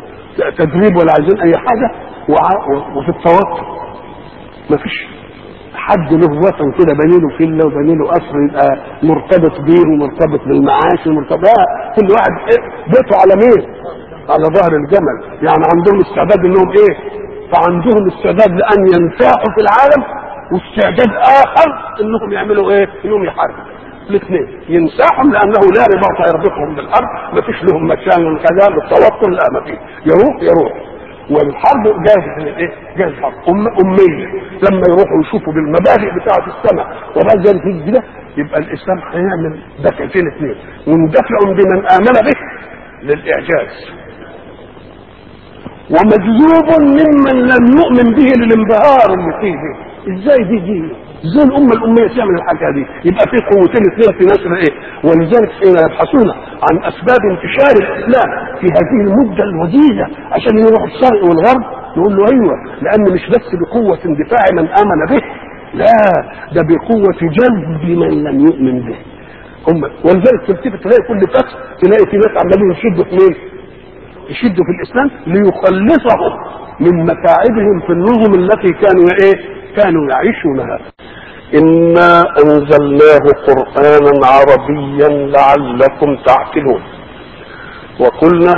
تدريب ولا عايزين اي حاجه وفي التوتر مفيش حد له وطن كده بني له فيلا وبني له قصر يبقى مرتبط بيه ومرتبط بالمعاش ومرتبط لا كل واحد إيه؟ بيته على مين؟ على ظهر الجمل يعني عندهم استعداد انهم ايه؟ فعندهم استعداد لان ينفعوا في العالم واستعداد اخر انهم يعملوا ايه؟ انهم يحاربوا الاثنين ينساحهم لانه لا رباط يربطهم بالارض ما فيش لهم مكان كذا بالتوتر لا ما فيش يروح يروح والحرب جاهز ايه؟ جاهز حرب أم أمية لما يروحوا يشوفوا بالمبادئ بتاعة السماء وبعد ذلك يجي ده يبقى الإسلام هيعمل دفعتين اثنين وندفع بمن آمن به للإعجاز ومجذوب ممن لم يؤمن به للانبهار اللي فيه ازاي دي دي ازاي الامه الاميه تعمل الحاجه دي يبقى في قوتين اثنين في نشر ايه ولذلك حين يبحثون عن اسباب انتشار الاسلام في هذه المده الوجيزه عشان يروح الشرق والغرب نقول له ايوه لان مش بس بقوه اندفاع من امن به لا ده بقوه جذب من لم يؤمن به هم ولذلك تلتفت تلاقي كل فتح تلاقي في ناس عمالين يشدوا في مين؟ يشدوا في الاسلام ليخلصهم من متاعبهم في النظم التي كانوا ايه؟ كانوا يعيشونها إنا أنزلناه قرآنا عربيا لعلكم تعقلون وقلنا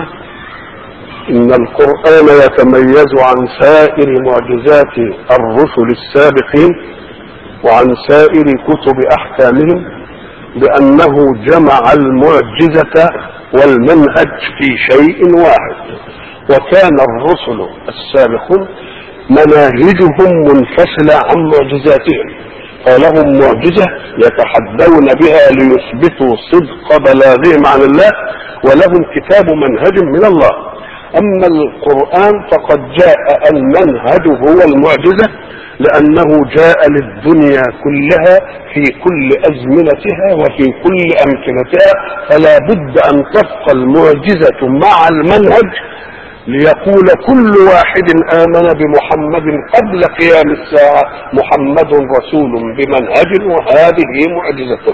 إن القرآن يتميز عن سائر معجزات الرسل السابقين وعن سائر كتب أحكامهم بأنه جمع المعجزة والمنهج في شيء واحد وكان الرسل السابقون مناهجهم منفصلة عن معجزاتهم فلهم معجزة يتحدون بها ليثبتوا صدق بلاغهم عن الله ولهم كتاب منهج من الله أما القرآن فقد جاء المنهج هو المعجزة لأنه جاء للدنيا كلها في كل أزمنتها وفي كل أمكنتها فلا بد أن تبقى المعجزة مع المنهج ليقول كل واحد آمن بمحمد قبل قيام الساعة محمد رسول بمنهج وهذه معجزته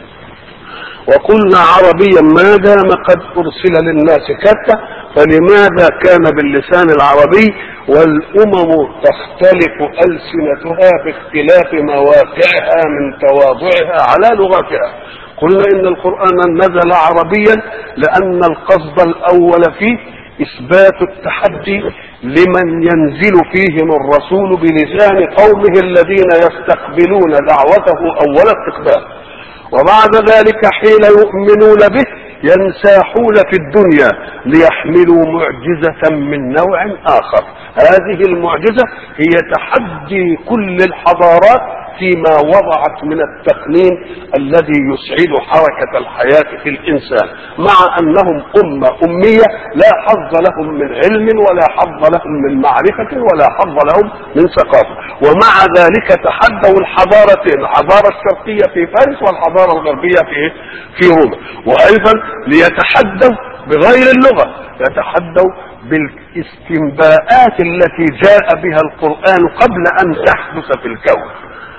وقلنا عربيا ما دام قد أرسل للناس كافة فلماذا كان باللسان العربي والأمم تختلف ألسنتها باختلاف مواقعها من تواضعها على لغتها قلنا إن القرآن نزل عربيا لأن القصد الأول فيه إثبات التحدي لمن ينزل فيهم الرسول بلسان قومه الذين يستقبلون دعوته أول استقبال وبعد ذلك حين يؤمنون به ينساحون في الدنيا ليحملوا معجزة من نوع آخر هذه المعجزة هي تحدي كل الحضارات فيما وضعت من التقنين الذي يسعد حركة الحياة في الإنسان مع أنهم أمة أمية لا حظ لهم من علم ولا حظ لهم من معرفة ولا حظ لهم من ثقافة ومع ذلك تحدوا الحضارتين الحضارة الشرقية في فارس والحضارة الغربية في في روما وأيضا ليتحدوا بغير اللغة يتحدوا بالاستنباءات التي جاء بها القرآن قبل أن تحدث في الكون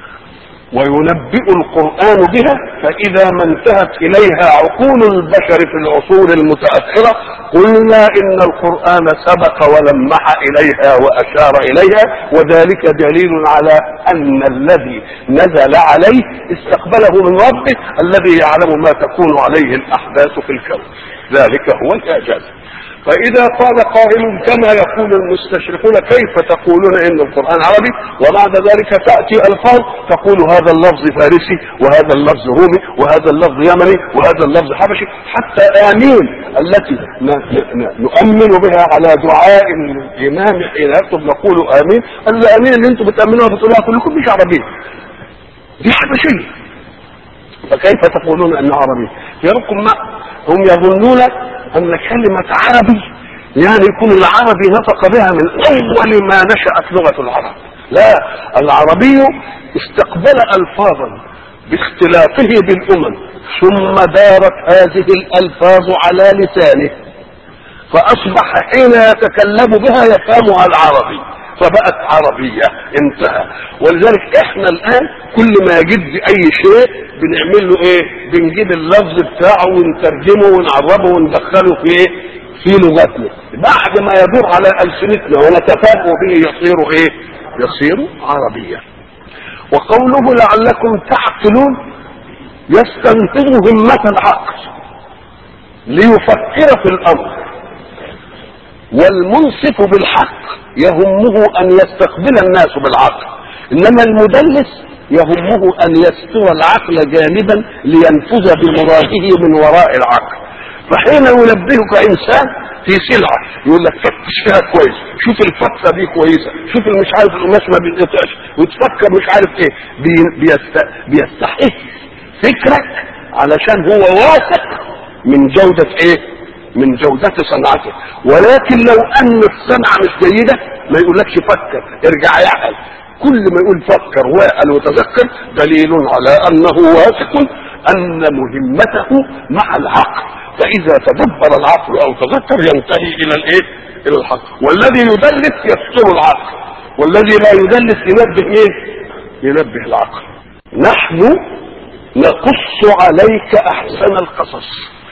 وينبئ القرآن بها فإذا ما انتهت إليها عقول البشر في العصور المتأخرة قلنا إن القرآن سبق ولمح إليها وأشار إليها وذلك دليل على أن الذي نزل عليه استقبله من ربه الذي يعلم ما تكون عليه الأحداث في الكون ذلك هو الإعجاز فإذا قال قائل كما يقول المستشرقون كيف تقولون إن القرآن عربي وبعد ذلك تأتي ألفاظ تقول هذا اللفظ فارسي وهذا اللفظ رومي وهذا اللفظ يمني وهذا اللفظ حبشي حتى آمين التي نؤمن بها على دعاء الإمام حين يكتب نقول آمين الآمين اللي أنتم بتأمنوها بتقولوها كلكم مش عربية دي حبشية فكيف تقولون أنه عربي يركم ما هم يظنون أن كلمة عربي يعني يكون العربي نطق بها من أول ما نشأت لغة العرب لا العربي استقبل ألفاظا باختلافه بالأمم ثم دارت هذه الألفاظ على لسانه فأصبح حين يتكلم بها يفهمها العربي فبقت عربية انتهى ولذلك احنا الان كل ما يجد اي شيء بنعمل له ايه بنجيب اللفظ بتاعه ونترجمه ونعربه وندخله في ايه في لغتنا بعد ما يدور على السنتنا ونتفاهم به يصير ايه يصير عربيا وقوله لعلكم تعقلون يستنفذ همة العقل ليفكر في الأمر والمنصف بالحق يهمه أن يستقبل الناس بالعقل إنما المدلس يهمه أن يستوى العقل جانبا لينفذ بمراده من وراء العقل فحين ينبهك إنسان في سلعة يقول لك فتش فيها كويس شوف الفتة دي كويسة شوف مش عارف القماش ما بينقطعش وتفكر مش عارف ايه بي بيست بيستحث فكرك علشان هو واثق من جودة ايه من جودة صنعته ولكن لو ان الصنعة مش جيدة ما يقولكش فكر ارجع يعقل كل ما يقول فكر واقل وتذكر دليل على انه واثق ان مهمته مع العقل فاذا تدبر العقل او تذكر ينتهي الى الايه الى الحق والذي يدلس يستر العقل والذي لا يدلس ينبه ايه ينبه العقل نحن نقص عليك احسن القصص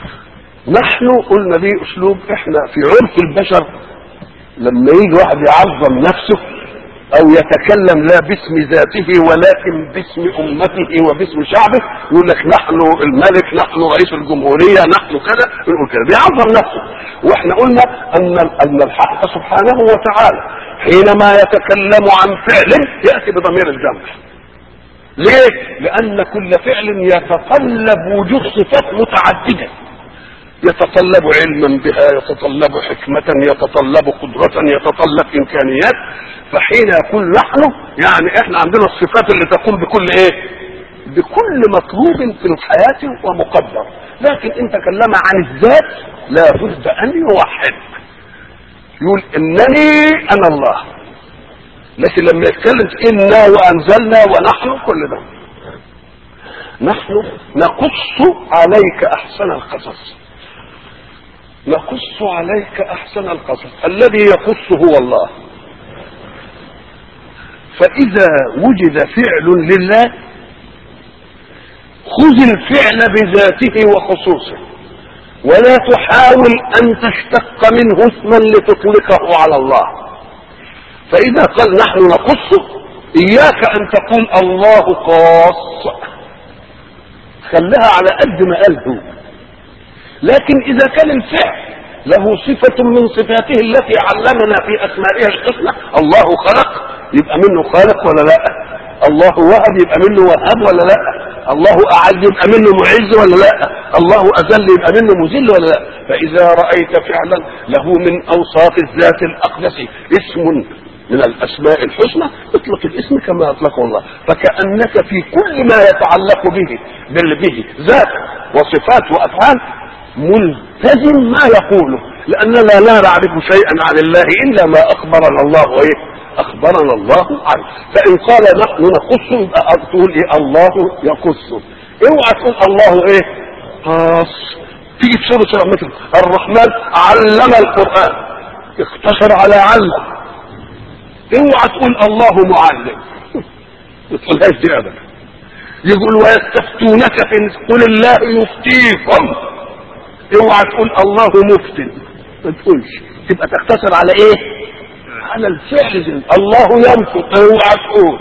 نحن قلنا دي اسلوب احنا في عرف البشر لما يجي واحد يعظم نفسه او يتكلم لا باسم ذاته ولكن باسم امته وباسم شعبه يقول لك نحن الملك نحن رئيس الجمهوريه نحن كذا يقول كذا بيعظم نفسه واحنا قلنا ان ان الحق سبحانه وتعالى حينما يتكلم عن فعل ياتي بضمير الجمع ليه؟ لأن كل فعل يتطلب وجود صفات متعددة يتطلب علما بها يتطلب حكمة يتطلب قدرة يتطلب إمكانيات فحين يقول نحن يعني احنا عندنا الصفات اللي تقوم بكل ايه بكل مطلوب في الحياة ومقدر لكن ان تكلم عن الذات لا بد ان يوحد يقول انني انا الله لكن لما يتكلم انا وانزلنا ونحن كل ده نحن نقص عليك احسن القصص نقص عليك احسن القصص الذي يقص هو الله فاذا وجد فعل لله خذ الفعل بذاته وخصوصه ولا تحاول ان تشتق منه اسما لتطلقه على الله فاذا قال نحن نقص اياك ان تقول الله قاص خلها على قد ما قال هو لكن اذا كان الفعل له صفة من صفاته التي علمنا في اسمائها الحسنى الله خلق يبقى منه خالق ولا لا الله وهب يبقى منه وهاب ولا لا الله اعز يبقى منه معز ولا لا الله اذل يبقى منه مذل ولا لا فاذا رايت فعلا له من اوصاف الذات الاقدس اسم من الاسماء الحسنى اطلق الاسم كما اطلقه الله فكانك في كل ما يتعلق به به ذات وصفات وافعال ملتزم ما يقوله لاننا لا نعرف شيئا عن الله الا ما اخبرنا الله ايه اخبرنا الله عنه فان قال نحن نقص يبقى تقول ايه الله يقص اوعى تقول الله ايه قاص تيجي في سوره مثل الرحمن علم القران اقتصر على علم اوعى تقول الله معلم ما تقولهاش دي ابدا يقول ويستفتونك في قل الله يفتيكم اوعى تقول الله مفتن ما تقولش تبقى تقتصر على ايه على الفعل الله ينفق اوعى تقول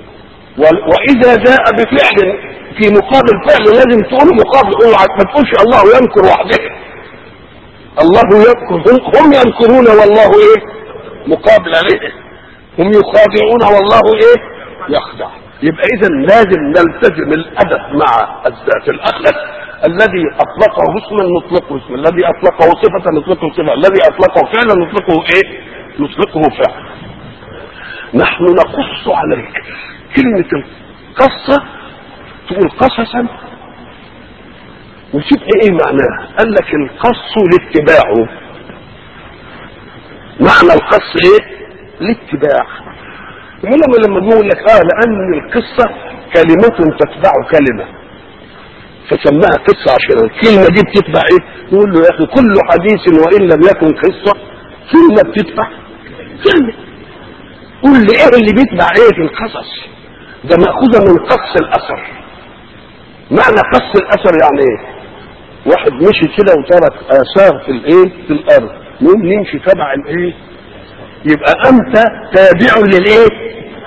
واذا جاء بفعل في مقابل فعل لازم تقول مقابل اوعى ما تقولش الله ينكر وحده الله ينكر هم ينكرون والله ايه مقابل عليه هم يخادعون والله ايه يخدع يبقى اذا لازم نلتزم الادب مع الذات الاخلق الذي اطلقه اسما نطلقه اسما الذي اطلقه صفه نطلقه صفه الذي اطلقه فعلا نطلقه ايه نطلقه فعل نحن نقص عليك كلمة القصة تقول قصصا وتبقى ايه معناها قال لك القص لاتباعه معنى القص ايه الاتباع العلماء لما بيقول لك اه لان القصة كلمة تتبع كلمة فسماها قصة عشان الكلمة دي بتتبع ايه يقول له يا اخي كل حديث وان لم يكن قصة كلمة بتتبع كلمة قول لي ايه اللي بيتبع ايه في القصص ده مأخوذة من قص الاثر معنى قص الاثر يعني ايه واحد مشي كده وترك اثار في الايه في الارض نقوم نمشي تبع الايه يبقى انت تابع للايه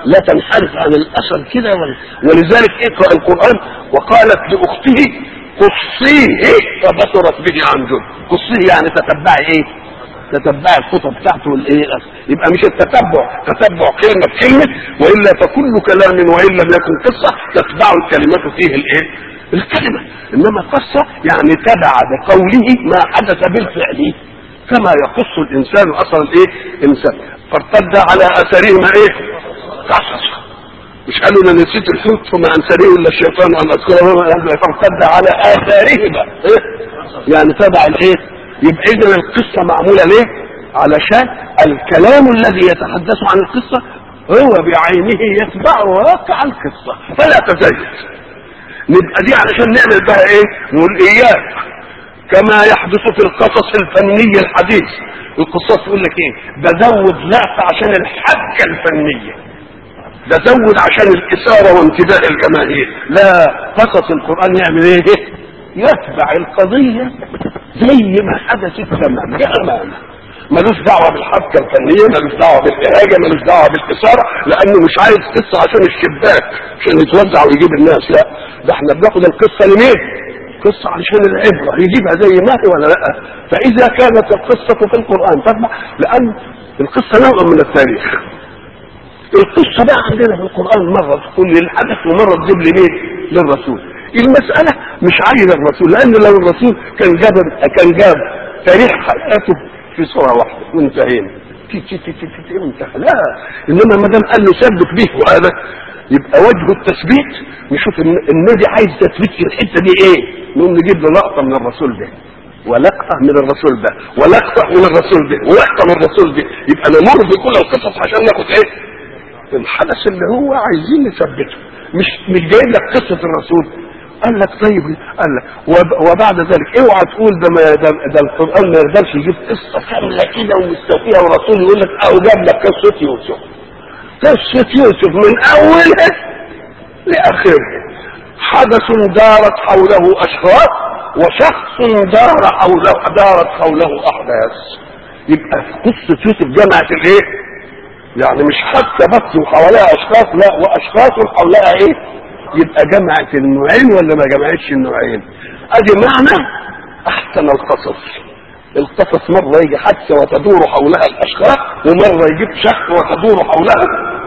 لا تنحرف عن الاصل كده ولذلك اقرا القران وقالت لاخته قصيه فبصرت به عن جد قصيه يعني تتبعي ايه تتبع الخطب بتاعته والايه يبقى مش التتبع تتبع كلمه بكلمه والا فكل كلام وان لم يكن قصه تتبع الكلمات فيه الايه الكلمه انما قصه يعني تبع بقوله ما حدث بالفعل كما يقص الانسان اصلا الايه انسان فارتد على اثرهما ايه قصص مش قالوا انا نسيت الحوت فما انسانيه الا الشيطان ان اذكره فارتد على اثارهما إيه؟ يعني تبع الايه يبقى اذا القصه معموله ليه علشان الكلام الذي يتحدث عن القصه هو بعينه يتبع واقع القصه فلا تزيد نبقى دي علشان نعمل بها ايه نقول اياك كما يحدث في القصص الفني الحديث القصص يقول لك ايه ده زود لعبة عشان الحبكه الفنيه ده زود عشان الاثاره وانتباه الجماهير لا قصص القران يعمل ايه يتبع القضيه زي ما حدثت تمام بامانه ملوش دعوه بالحبكه الفنيه ملوش دعوه بالإهاجة ملوش دعوه بالاثاره لانه مش عايز قصه عشان الشباك عشان يتوزع ويجيب الناس لا ده احنا بناخد القصه لمين؟ قصة علشان العبرة يجيبها زي ما هي ولا لا فإذا كانت القصة في القرآن تتبع لأن القصة نوع من التاريخ القصة بقى عندنا في القرآن مرة تكون للحدث ومرة تجيب لمين؟ للرسول المسألة مش عايز الرسول لأن لو الرسول كان جاب كان جاب تاريخ حياته في صورة واحدة وانتهينا تي تي تي تي تي انتهى لا إنما ما دام قال له ثبت به وهذا يبقى وجه التثبيت نشوف النبي عايز تثبيت في الحتة دي إيه؟ نقوم نجيب له لقطة من الرسول ده ولقطة من الرسول ده ولقطة من الرسول ده ولقطة من الرسول ده يبقى نمر بكل القصص عشان ناخد ايه الحدث اللي هو عايزين نثبته مش مش جايب لك قصة الرسول قال لك طيب قال لك وبعد ذلك اوعى تقول ده ما ده, ده القران ما يقدرش يجيب قصه كامله كده ومستوفيه ورسول يقول لك او جاب لك قصه يوسف قصه يوسف من اولها لاخرها حدث دارت حوله اشخاص وشخص دار حوله دارت حوله احداث يبقى قصه يوسف جمعت الايه؟ يعني مش حتى بس وحواليها اشخاص لا واشخاص حولها ايه؟ يبقى جمعت النوعين ولا ما جمعتش النوعين ادي معنى احسن القصص القصص مرة يجي حادثة وتدور حولها الاشخاص ومرة يجيب شخص وتدور حولها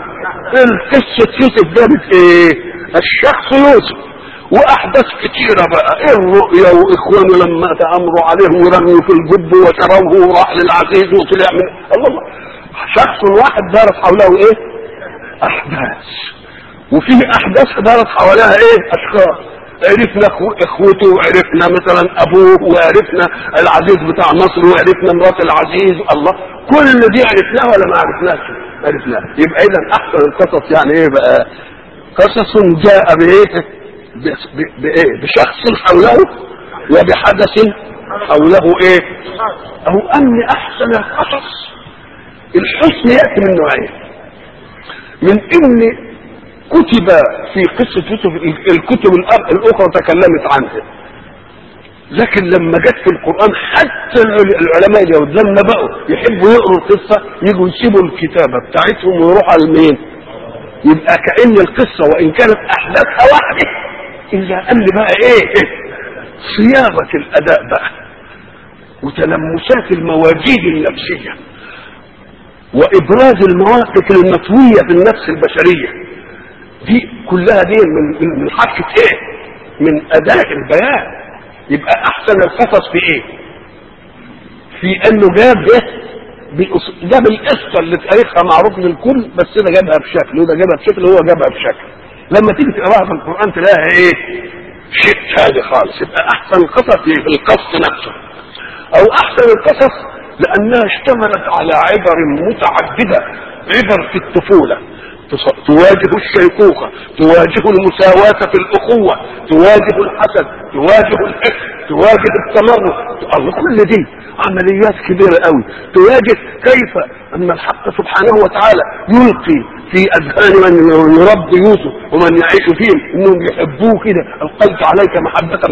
القصة يوسف جابت ايه الشخص يوسف واحداث كتيرة بقى الرؤيا واخوانه لما تأمروا عليه ورموا في الجب وشروه وراح للعزيز وطلع من الله شخص واحد دارت حوله ايه احداث وفي احداث دارت حواليها ايه اشخاص عرفنا اخوته وعرفنا مثلا ابوه وعرفنا العزيز بتاع مصر وعرفنا مرات العزيز الله كل دي عرفناها ولا ما عرفناش عرفناها يبقى اذا احسن القصص يعني ايه بقى قصص جاء بايه بايه بشخص حوله وبحدث حوله ايه او ان احسن القصص الحسن ياتي من نوعين من ان كتب في قصة يوسف الكتب الأخرى تكلمت عنها لكن لما جت في القرآن حتى العلماء اليهود لما بقوا يحبوا يقروا القصة يجوا يسيبوا الكتابة بتاعتهم ويروحوا على المين يبقى كأن القصة وإن كانت أحداثها واحدة إلا أن بقى إيه صياغة الأداء بقى وتلمسات المواجيد النفسية وإبراز المواقف المطوية في النفس البشرية دي كلها دي من من حركة ايه من اداء البيان يبقى احسن القصص في ايه في انه جاب ايه جاب القصة اللي تاريخها معروف للكل بس ده جابها بشكل وده جابها بشكل وهو جابها بشكل لما تيجي تقراها في القرآن تلاقيها ايه شيء هادي خالص يبقى احسن القصص في القص نفسه او احسن القصص لانها اشتملت على عبر متعددة عبر في الطفولة تواجه الشيخوخة تواجه المساواة في الأخوة تواجه الحسد تواجه الحقد تواجه التمرد الله كل دي عمليات كبيرة قوي تواجه كيف أن الحق سبحانه وتعالى يلقي في أذهان من يربي يوسف ومن يعيش فيهم إنهم يحبوه كده ألقيت عليك محبة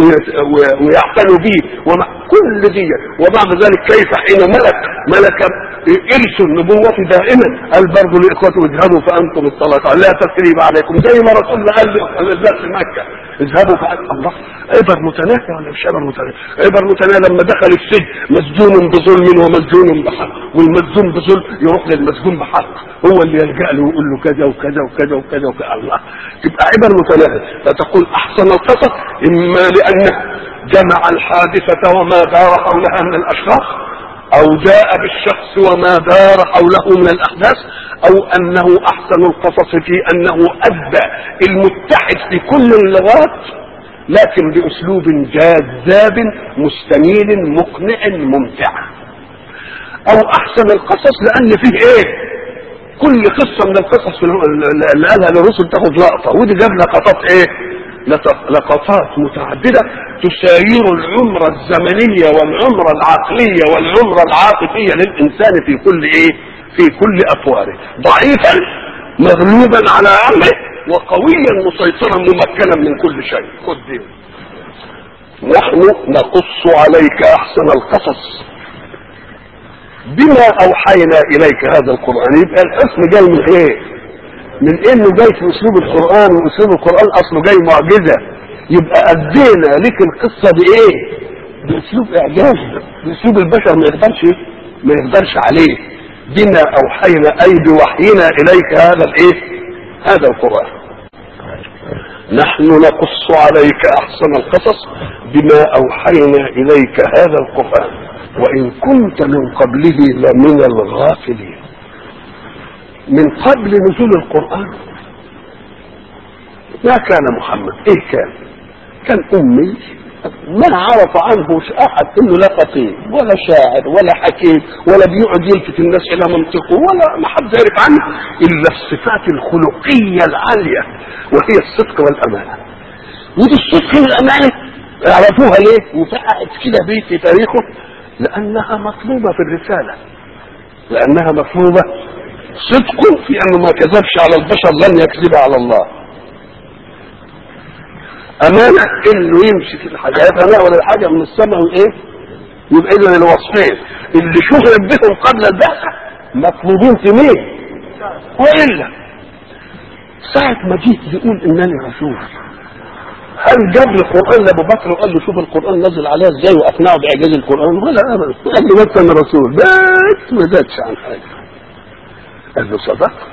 ويعتنوا به ومع كل دي وبعد ذلك كيف حين ملك ملك ارث النبوة دائما قال برضه لاخوته اذهبوا فانتم الطلقاء لا تسريب عليكم زي ما رسولنا قال للناس في مكة اذهبوا فانتم الله عبر متناهية ولا مش عبر متناهية؟ عبر متناهية لما دخل السجن مسجون بظلم ومسجون بحق والمسجون بظلم يروح للمسجون بحق هو اللي يلجأ له ويقول له كذا وكذا وكذا وكذا وكذا الله تبقى عبر متناهية فتقول احسن القصص اما لانه جمع الحادثة وما دار حولها من الاشخاص او جاء بالشخص وما دار حوله من الاحداث او انه احسن القصص في انه ادى المتحد في كل اللغات لكن باسلوب جاذاب مستميل مقنع ممتع او احسن القصص لان فيه ايه كل قصة من القصص اللي قالها للرسل تاخد لقطة ودي جاب لقطات ايه لقطات متعددة تساير العمر الزمنية والعمر العقلية والعمر العاطفية للإنسان في كل إيه؟ في كل أطواره ضعيفا مغلوبا على أمره وقويا مسيطرا ممكنا من كل شيء خد دي نحن نقص عليك أحسن القصص بما أوحينا إليك هذا القرآن يبقى الحسن جاي من إيه؟ من انه جاي في اسلوب القران واسلوب القران اصله جاي معجزه يبقى ادينا لك القصه بايه؟ باسلوب اعجاز باسلوب البشر ما يقدرش ما يقدرش عليه بنا اوحينا اي بوحينا اليك هذا الايه؟ هذا القران نحن نقص عليك احسن القصص بما اوحينا اليك هذا القران وان كنت من قبله لمن الغافلين من قبل نزول القرآن ما كان محمد ايه كان كان امي ما عرف عنه احد انه لا خطيب ولا شاعر ولا حكيم ولا بيقعد يلفت الناس الى منطقه ولا ما حد يعرف عنه الا الصفات الخلقيه العاليه وهي الصدق والامانه ودي الصدق والامانه عرفوها ليه وفقعت كده بيه في تاريخه لانها مطلوبه في الرساله لانها مطلوبه صدق في انه ما كذبش على البشر لن يكذب على الله امانه انه يمشي في الحاجات انا ولا حاجه من السماء وايه يبقى اذا الوصفين اللي شهر بهم قبل البعثه مطلوبين في مين والا ساعة ما جيت يقول انني رسول هل جاب لي القران لابو بكر وقال له شوف القران نزل عليها ازاي واقنعه باعجاز القران ولا ابدا قال له بس انا رسول بس ما زادش عن حاجه قال له صدقت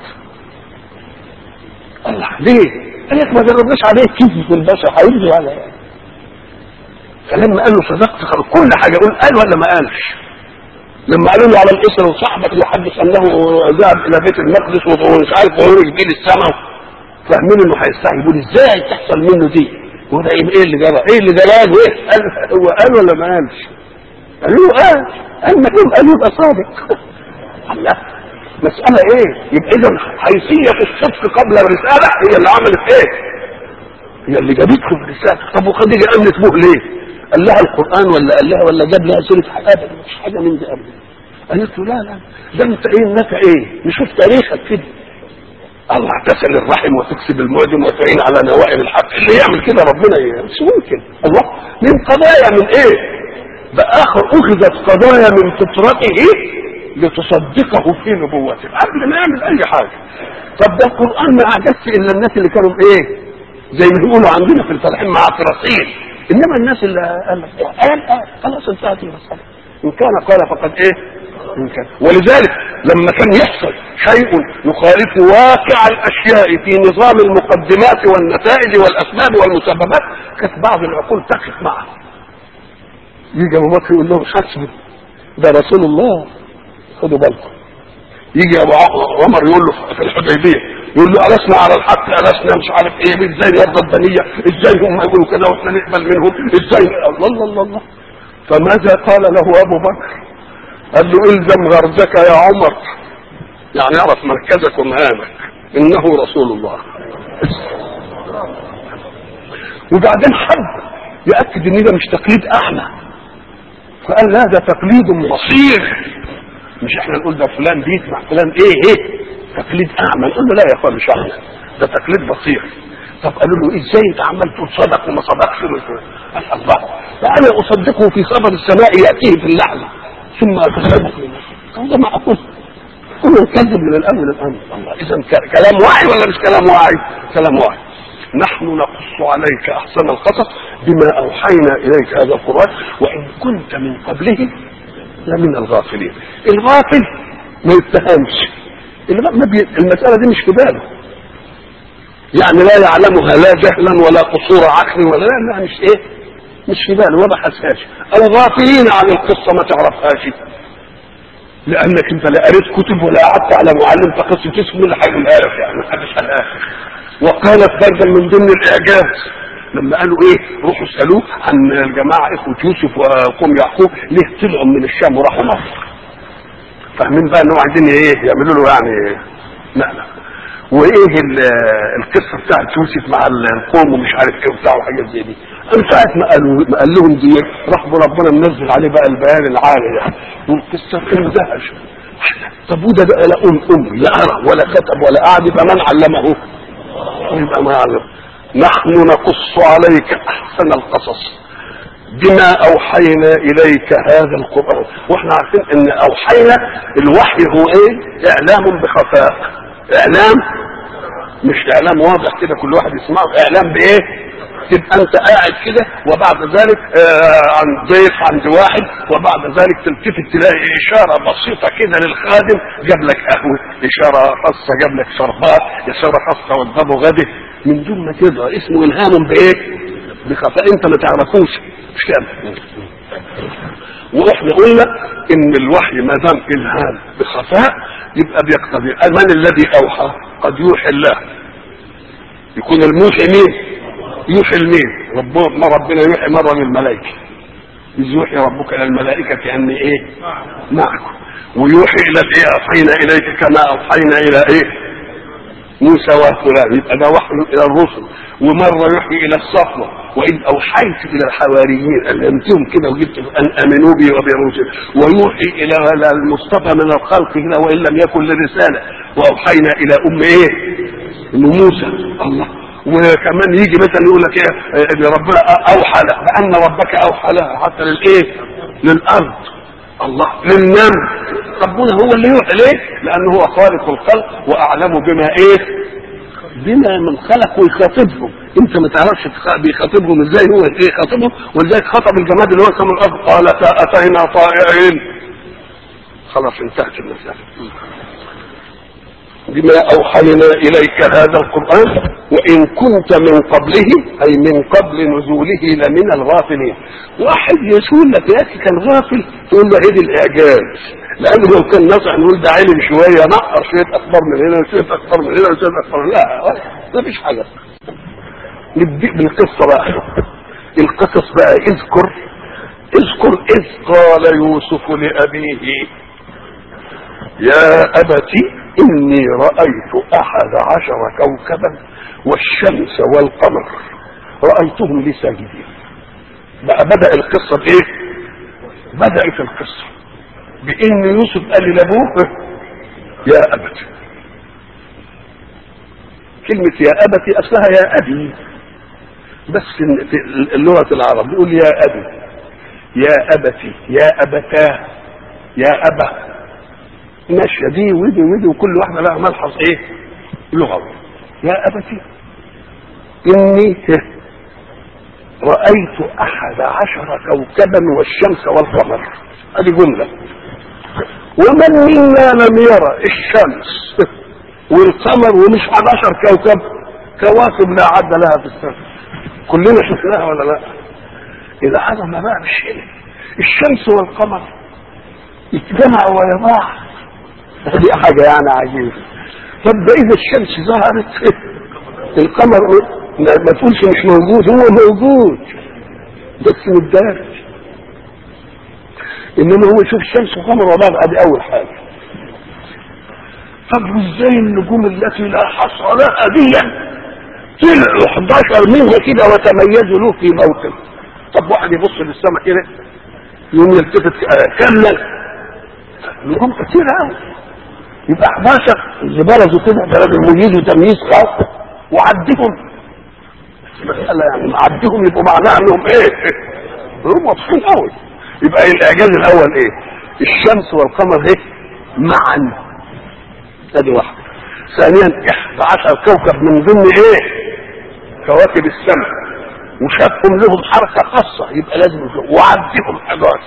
الله ليه؟ قال لك ما جربناش عليه كذب في البشر هيكذب على ايه؟ فلما قال له صدقت خلاص كل حاجه يقول قال ولا ما قالش؟ لما قالوا له على الاسره وصاحبك يحدث انه ذهب الى بيت المقدس ومش عارف وهو يجيب السماء فاهمين انه هيستعجب يقول ازاي تحصل منه دي؟ وده ايه اللي جرى؟ ايه اللي جرى؟ ايه؟ قال هو قال ولا ما قالش؟ قالوا له قال قال ما قال يبقى صادق الله مسألة ايه يبقى اذا حيثية الصدق قبل الرسالة هي اللي عملت ايه هي اللي جابته في الرسالة طب وخديجة امنت به ليه قال لها القرآن ولا قال لها ولا جاب لها سيرة حياة مش حاجة من دي ابدا قالت له لا لا ده انت ايه النفع ايه نشوف تاريخك كده الله تصل الرحم وتكسب المعدم وتعين على نوائب الحق اللي يعمل كده ربنا ايه مش ممكن الله من قضايا من ايه بآخر اخذت قضايا من فطرته لتصدقه في نبوته قبل ما يعمل اي حاجه طب ده القران ما اعجزش الا الناس اللي كانوا ايه زي ما بيقولوا عندنا في الفلاحين مع فراسين انما الناس اللي قال قال قال خلاص انتهت المساله ان كان قال فقد ايه إن كان ولذلك لما كان يحصل شيء يخالف واقع الاشياء في نظام المقدمات والنتائج والاسباب والمسببات كانت بعض العقول تقف معه يجي ابو بكر يقول لهم حسبي ده رسول الله خدوا بالكم يجي ابو عمر يقول له في الحديبيه يقول له ألسنا على الحق ألسنا مش عارف ايه ازاي يرضى الدنيا ازاي هم يقولوا كده واحنا نقبل منهم ازاي الله الله الله, الله. فماذا قال له ابو بكر قال له الزم غرزك يا عمر يعني اعرف مركزك ومهامك انه رسول الله وبعدين حب ياكد ان ده مش تقليد اعمى فقال لا ده تقليد بصير مش احنا نقول ده فلان بيسمع فلان ايه ايه تقليد اعمى نقول له لا يا اخوان مش اعمى ده تقليد بصير طب قالوا له ازاي انت عمال تقول صدق وما صدقش قال الله فانا اصدقه في خبر السماء ياتيه في اللحظه ثم اكذبه في ده معقول كله يكذب من الاول للامر الله اذا كلام وعي ولا مش كلام وعي؟ كلام وعي نحن نقص عليك احسن القصص بما اوحينا اليك هذا القران وان كنت من قبله لمن الغافلين الغافل ما يتهمش ما بي... المساله دي مش في باله يعني لا يعلمها لا جهلا ولا قصور عقل ولا لا, لا مش ايه مش في باله ما بحثهاش الغافلين عن القصه ما تعرفهاش لانك انت لا قريت كتب ولا قعدت على معلم تقص اسمه اللي هيقولها لك يعني ما حدش قالها وقالت بردا من ضمن الاعجاز لما قالوا ايه روحوا اسالوه عن الجماعه اخوه يوسف وقوم يعقوب ليه طلعوا من الشام وراحوا مصر فاهمين بقى انهم عايزين ايه يعملوا له يعني نقله وايه القصه بتاعت يوسف مع القوم ومش عارف ايه وبتاع وحاجات زي دي من ساعه ما قالوا ما قال لهم دي راح ربنا منزل عليه بقى البيان العالي يعني والقصه اندهش طب وده بقى لا ام ام لا ارى ولا كتب ولا قعد يبقى من علمه يبقى ما علم نحن نقص عليك احسن القصص بما اوحينا اليك هذا القران واحنا عارفين ان اوحينا الوحي هو ايه اعلام بخفاء اعلام مش اعلام واضح كده كل واحد يسمعه اعلام بايه تبقى انت قاعد كده وبعد ذلك آه عن ضيف عند واحد وبعد ذلك تلتفت تلاقي اشاره بسيطه كده للخادم جاب لك قهوه اشاره خاصه جاب لك شربات اشاره خاصه وضبه غدا من دون ما تدرى اسمه الهام بايه؟ بخفاء انت ما تعرفوش مش كده واحنا قلنا ان الوحي ما دام الهام بخفاء يبقى بيقتضي من الذي اوحى قد يوحي الله يكون الموحي مين يوحي لمين ربنا ما ربنا يوحي مره للملائكه اذ يوحي ربك الى الملائكه اني ايه معكم ويوحي الى الايه اوحينا اليك كما اوحينا الى ايه موسى وفلان يبقى ده وحي الى الرسل ومره يوحي الى الصفوه واذ اوحيت الى الحواريين علمتهم كده وجبت ان امنوا بي وبرسل ويوحي الى المصطفى من الخلق هنا وان لم يكن لرساله واوحينا الى ام ايه؟ ام موسى الله وكمان يجي مثلا يقول لك ايه ان ربنا اوحى له بان ربك اوحى لها حتى للايه؟ للارض الله للنمل ربنا هو اللي يوحي ليه؟ لانه هو خالق الخلق واعلم بما ايه؟ بما من خلق ويخاطبهم انت ما تعرفش بيخاطبهم ازاي هو ايه خاطبهم ولذلك خطب الجماد اللي هو كما الارض قال اتينا طائعين خلاص انتهت المساله بما اوحينا اليك هذا القران وان كنت من قبله اي من قبل نزوله لمن الغافلين واحد يقول لك يا اخي كان غافل تقول له ايه الاعجاز لانه لو كان نصح نقول ده علم شويه نقر شويه اخبار من هنا وشويه اخبار من هنا وشويه اخبار لا ما فيش حاجه نبدا بالقصه بقى القصص بقى اذكر اذكر اذ قال يوسف لابيه يا ابت اني رايت احد عشر كوكبا والشمس والقمر رايتهم لي ساجدين بقى بدا القصه بايه بدات القصه بان يوسف قال لابوه يا ابت كلمة يا أبت أصلها يا أبي بس في اللغة العرب يقول يا أبي يا أبتي يا أبتاه يا أبا ماشية دي ودي ودي وكل واحدة لها ملحظ إيه لغوي يا أبتي إني رأيت أحد عشر كوكبا والشمس والقمر هذه جملة ومن منا لم يرى الشمس والقمر ومش 11 كوكب كواكب لا عد لها في السماء كلنا شفناها ولا لا إذا عظمة بقى مش هنا الشمس والقمر يتجمعوا ويا بعض دي حاجة يعني عجيبة طب ده إذا الشمس ظهرت القمر ما تقولش مش موجود هو موجود بس متدارج انما هو يشوف الشمس والقمر وبعض ادي اول حاجه طب وازاي النجوم التي لا حصر لها دي طلعوا 11 منها كده وتميزوا له في موطن طب واحد يبص للسماء كده يوم يلتفت كمل نجوم كتير قوي يبقى 11 اللي برزوا كده ده راجل مميز وتمييز خاص وعدهم مسألة يعني عدهم يبقوا معناها انهم ايه؟ هم واضحين قوي يبقى الاعجاز الاول ايه؟ الشمس والقمر ايه؟ معا ادي واحده ثانيا 11 كوكب من ضمن ايه كواكب السماء وشافهم لهم حركه خاصه يبقى لازم يشوف وعدهم 11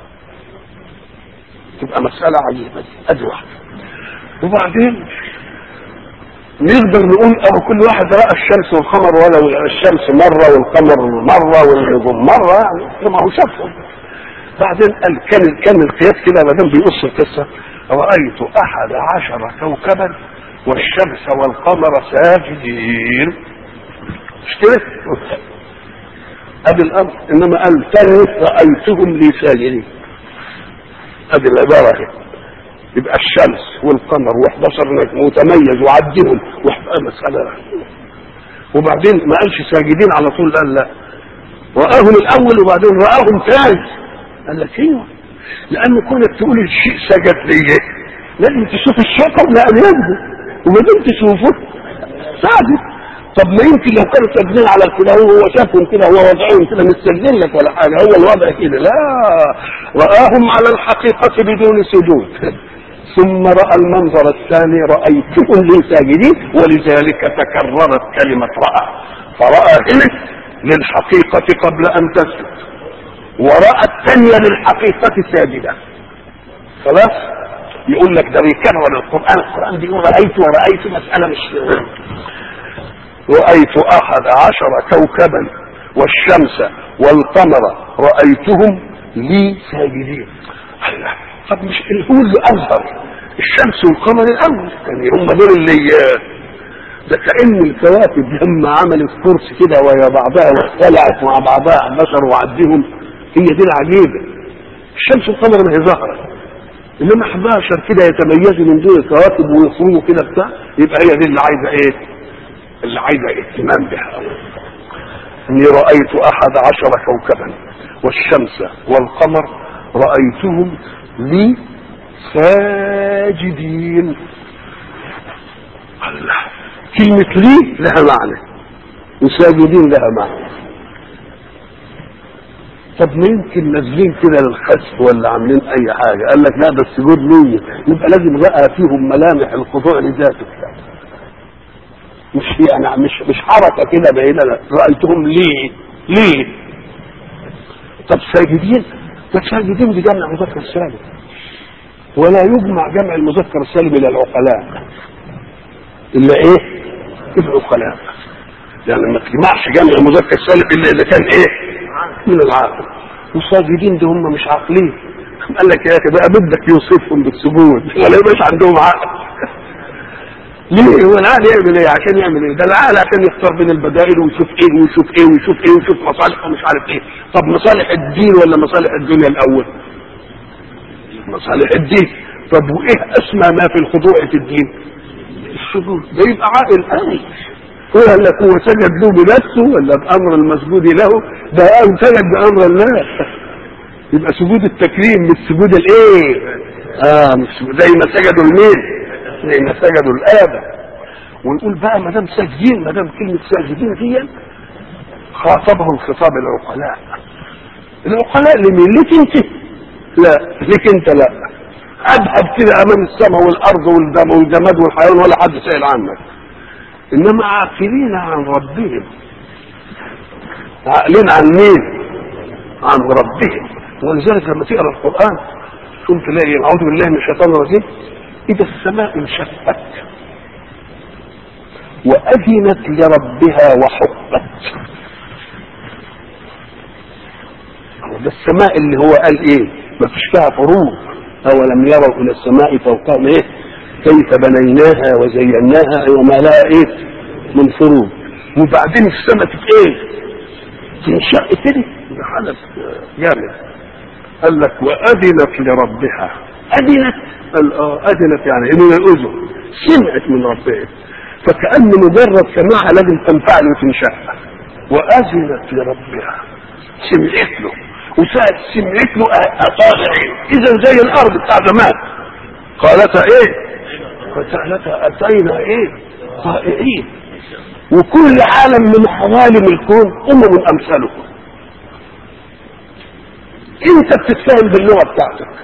تبقى مساله عجيبه دي ادي واحده وبعدين نقدر نقول اه كل واحد راى الشمس والقمر ولو الشمس مره والقمر مره والنجوم مره يعني ما هو شافهم بعدين قال كان كان القياس كده ما دام بيقص القصه رايت احد عشر كوكبا والشمس والقمر ساجدين مش كده؟ ادي الامر انما قال ثاني رايتهم لي ساجدين ادي العباره هي يبقى الشمس والقمر و11 نجم متميز وعدهم ويبقى مسألة وبعدين ما قالش ساجدين على طول قال لا رآهم الأول وبعدين رآهم ثاني قال لك ايوه لأن كونك تقول الشيء سجد ليه لازم تشوف الشيء قبل أن يسجد وما دام تشوفه ساجد طب ما يمكن لو كانوا ساجدين على كده هو شافهم كده هو وضعهم كده مش ساجدين لك ولا حاجه هو الوضع كده لا رآهم على الحقيقة بدون سجود ثم راى المنظر الثاني رايتهم لي ساجدين ولذلك تكررت كلمه راى فراى هنا للحقيقه قبل ان تسجد وراى الثانيه للحقيقه ساجده خلاص يقول لك ده بيكرر القران القران بيقول رايت ورايت مساله مش رايت احد عشر كوكبا والشمس والقمر رايتهم لي ساجدين طب مش هو اللي اظهر الشمس والقمر الاول يعني هم دول اللي ده كان الكواكب لما عملت كرسي كده ويا بعضها واختلعت مع بعضها بشر وعدهم هي دي العجيبه الشمس والقمر ما هي ظاهره انما 11 كده يتميزوا من دول الكواكب ويخرجوا كده بتاع يبقى هي دي اللي عايزه ايه؟ اللي عايزه اهتمام بها اني رايت احد عشر كوكبا والشمس والقمر رايتهم لي ساجدين الله كلمة لي لها معنى وساجدين لها معنى طب ما يمكن نازلين كده للخسف ولا عاملين اي حاجة قال لك لا ده السجود لي يبقى لازم رأى فيهم ملامح الخضوع لذاته مش يعني مش مش حركة كده بعيدة لا رأيتهم ليه ليه طب ساجدين ده ساجدين دي جمع مذكر سالم ولا يجمع جمع المذكر السالم الى العقلاء الا ايه العقلاء يعني ما تجمعش جمع المذكر السالم الا اذا كان ايه من العاقل والساجدين دي هم مش عاقلين قال لك يا اخي بقى بدك يوصفهم بالسجود ولا يبقاش عندهم عقل ليه هو العقل يعمل ايه عشان يعمل ايه ده العقل عشان يختار بين البدائل ويشوف ايه ويشوف ايه ويشوف ايه ويشوف مصالح ومش عارف ايه طب مصالح الدين ولا مصالح الدنيا الاول مصالح الدين طب وايه اسمى ما في الخضوع في الدين السجود ده يبقى عاقل قوي هو قال لك هو سجد له بنفسه ولا بامر المسجود له ده قام سجد بامر الله يبقى سجود التكريم مش سجود الايه اه مش زي ما سجدوا المين زي ما سجدوا الابه ونقول بقى ما دام ساجدين ما دام كلمه ساجدين دي خاطبهم خطاب العقلاء العقلاء لمين ليك انت لا ليك انت لا اذهب كده امام السماء والارض والدم والجماد والحيوان ولا حد سائل عنك انما عاقلين عن ربهم عاقلين عن مين عن ربهم ولذلك لما تقرا القران ثم تلاقي اعوذ بالله من الشيطان الرجيم اذا السماء انشقت واذنت لربها وحقت ده السماء اللي هو قال ايه ما فيش فيها فروض اولم يروا الى السماء فوقهم ايه كيف بنيناها وزيناها وما لها ايه من فروض وبعدين السماء ايه تنشق كده ده حدث جامد قال لك واذنت لربها اذنت قال اه اذنت يعني من الاذن سمعت من ربها فكأن مجرد سماعها لازم تنفعل وتنشق واذنت لربها سمعت له وساعة سمعت له أطاعي إذا زي الأرض بتاع زمان قالتها إيه؟ قالتها أتينا إيه؟ طائعين وكل عالم من عوالم الكون أمم أمثالكم أنت بتتفاهم باللغة بتاعتك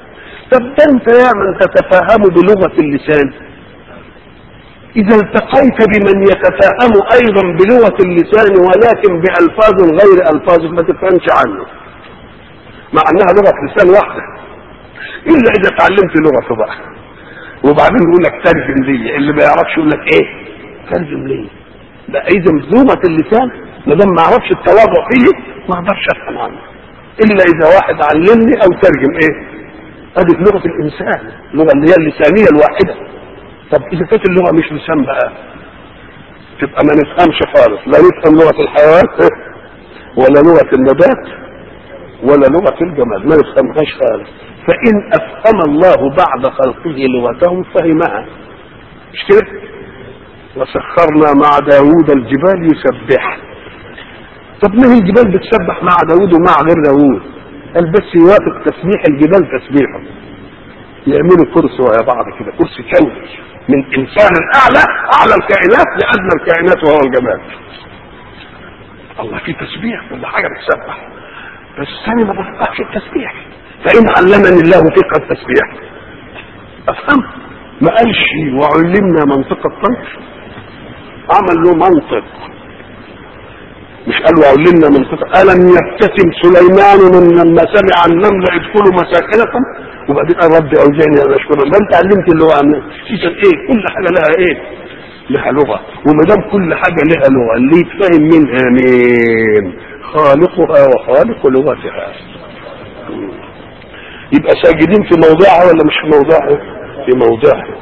طب ده انت يا من تتفاهم بلغة اللسان إذا التقيت بمن يتفاهم أيضا بلغة اللسان ولكن بألفاظ غير ألفاظ ما تفهمش عنه مع أنها لغة لسان واحدة إلا إذا تعلمت لغته بقى وبعدين يقول لك ترجم لي اللي ما يعرفش يقول لك إيه ترجم لي لا إذا لغة اللسان ما دام ما أعرفش التواضع فيه ما أقدرش أفهم عنه إلا إذا واحد علمني أو ترجم إيه هذه لغة الإنسان اللغة اللي هي اللسانية الواحدة طب اذا كانت اللغه مش لسان بقى تبقى ما نفهمش خالص لا نفهم لغه الحيوان ولا لغه النبات ولا لغه الجماد ما نفهمهاش خالص فان افهم الله بعد خلقه لغتهم فهمها مش كده وسخرنا مع داوود الجبال يسبح طب ما هي الجبال بتسبح مع داوود ومع غير داوود قال بس يوافق تسبيح الجبال تسبيحه يعملوا كرسي ويا بعض كده كرسي كوني من انسان الاعلى اعلى الكائنات لادنى الكائنات وهو الجمال الله في تسبيح كل حاجه بتسبح بس ثاني ما بفقهش التسبيح فان علمني الله فقه التسبيح افهم ما قالش وعلمنا منطق الطير عمل له منطق مش قال وعلمنا منطق الم يبتسم سليمان من لما سمع النمل يدخلوا مساكنكم وبعدين قال ربي اوزعني ان اشكر ما انت علمت اللي هو اذا ايه كل حاجه لها ايه لها لغه وما دام كل حاجه لها لغه اللي يتفهم منها مين خالقها وخالق لغتها يبقى ساجدين في موضعها ولا مش في موضعها في موضعها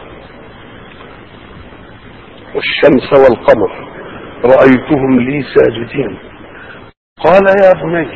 والشمس والقمر رأيتهم لي ساجدين قال يا بني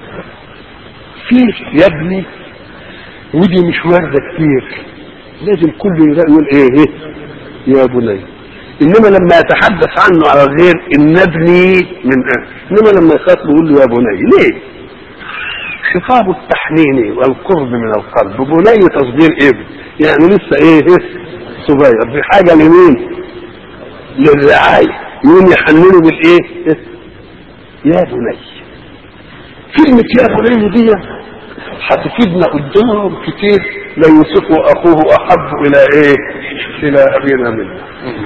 في يا ابني ودي مش واردة كتير لازم كل يقول ايه ايه يا بني انما لما يتحدث عنه على غير ان ابني من أهل. انما لما يخاطبه يقول له يا بني ليه خطاب التحنين والقرب من القلب بني تصغير ابن يعني لسه ايه ايه صغير دي حاجه لمين للرعايه يقوم يحننه بالايه يا بني كلمة يا بني دي هتفيدنا قدام كتير لا يوسف اخوه احب الى ايه الى ابينا منه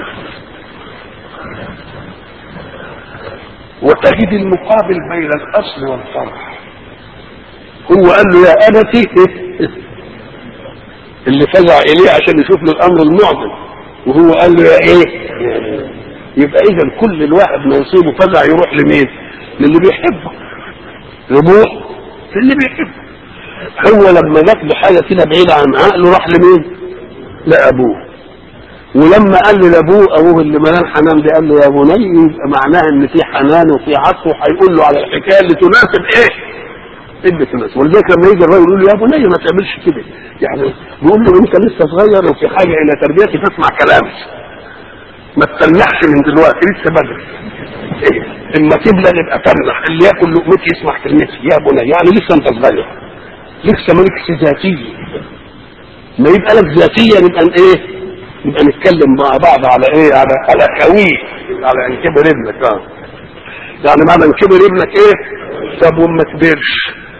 وتجد المقابل بين الاصل والفرع هو قال له يا ابتي اللي فزع اليه عشان يشوف له الامر المعظم وهو قال له يا ايه يبقى اذا كل الواحد ما يصيبه فزع يروح لمين للي بيحبه يروح للي بيحبه هو لما جات له حاجه كده بعيده عن عقله راح لمين لابوه ولما قال له لابوه ابوه اللي ملان حنان ده قال له يا بني يبقى معناها ان في حنان وفي عطف وهيقول له على الحكايه اللي تناسب ايه؟ اللي تناسب ولذلك لما يجي الراجل يقول له يا بني ما تعملش كده يعني بيقول له انت لسه صغير وفي حاجه الى تربيتي فاسمع كلامي ما تتنحش من دلوقتي لسه بدري إيه؟ اما تبلى نبقى تنح اللي ياكل لقمتي يسمع كلمتي يا بني يعني لسه انت صغير لسه مالكش ذاتيه ما يبقى لك ذاتيه نبقى ايه نبقى نتكلم مع بعض على ايه على على خويه على ان كبر ابنك اه يعني معنى ان كبر ابنك ايه طب وما كبرش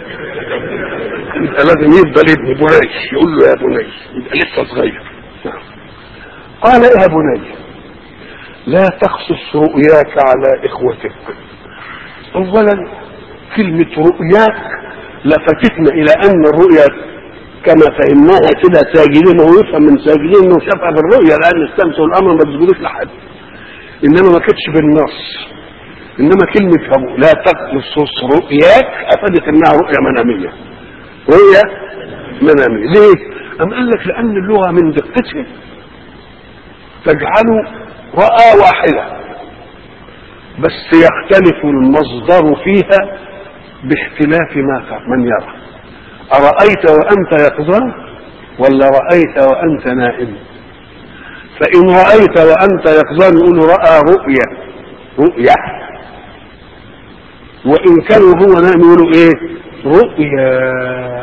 يبقى لازم يفضل ابن بني يقول له يا بني يبقى لسه صغير قال يا بني لا تخصص رؤياك على اخوتك اولا كلمة رؤياك لفتتنا الى ان الرؤيا كما فهمناها كده ساجدين هو يفهم من ساجدين انه شافها بالرؤيا لان الشمس والقمر ما بيسجدوش لحد انما ما كانتش بالنص انما كلمة أبو لا تقصص رؤياك افادت انها رؤيا منامية رؤيا منامية ليه؟ أم قال لك لأن اللغة من دقتها تجعل رأى واحدة بس يختلف المصدر فيها باختلاف ما من يرى أرأيت وأنت يقظان ولا رأيت وأنت نائم فإن رأيت وأنت يقظان يقول رأى رؤيا رؤيا وإن كانوا هو نائم يقولوا إيه رؤيا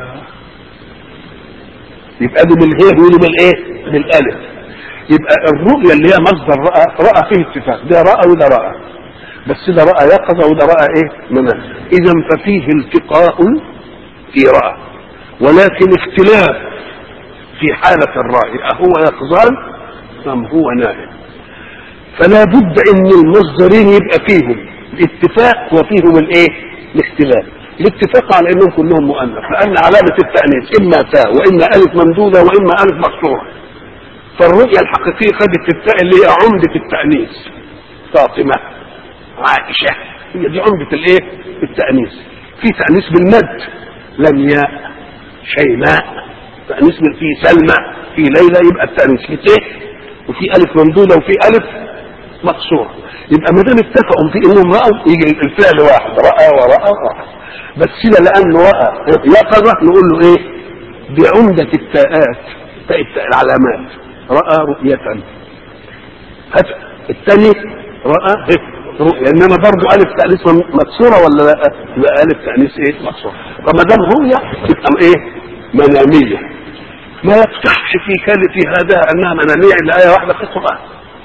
يبقى دي بالهي يقولوا بالإيه بالألف يبقى الرؤيا اللي هي مصدر رأى رأى فيه اتفاق ده رأى وده رأى بس ده رأى يقظة وده رأى إيه منام إذا ففيه التقاء في رأى ولكن اختلاف في حالة الرأي أهو يقظان أم هو نائم فلا بد ان المصدرين يبقى فيهم الاتفاق وفيهم الايه الاختلاف الاتفاق على انهم كلهم مؤنث لان علامه التانيث اما تاء واما الف ممدوده واما الف مكسوره فالرؤيه الحقيقيه خدت التاء اللي هي عمده التانيث فاطمه عائشه هي دي عمده الايه التانيث في تانيث بالمد لمياء شيماء تانيث في سلمى في ليلى يبقى التانيث في ت وفي الف ممدوده وفي الف مقصوره يبقى ما دام اتفقوا في انهم راوا يجي الفعل واحد راى وراى وراى بس كده لانه راى يقظه نقول له ايه بعمده التاءات تاء العلامات راى رؤيه هات الثاني راى رؤيا انما برضه الف تانيث مكسوره ولا لا؟ يبقى الف تانيث ايه؟ مكسوره فما دام رؤيا تبقى ايه؟ مناميه ما يفتحش في كلمه في هذا انها مناميه الا ايه واحده في القران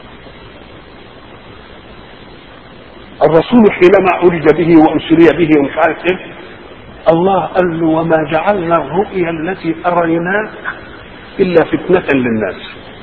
الرسول حينما عرج به وأسري به ومش عارف ايه الله قال له وما جعلنا الرؤيا التي أريناك إلا فتنة للناس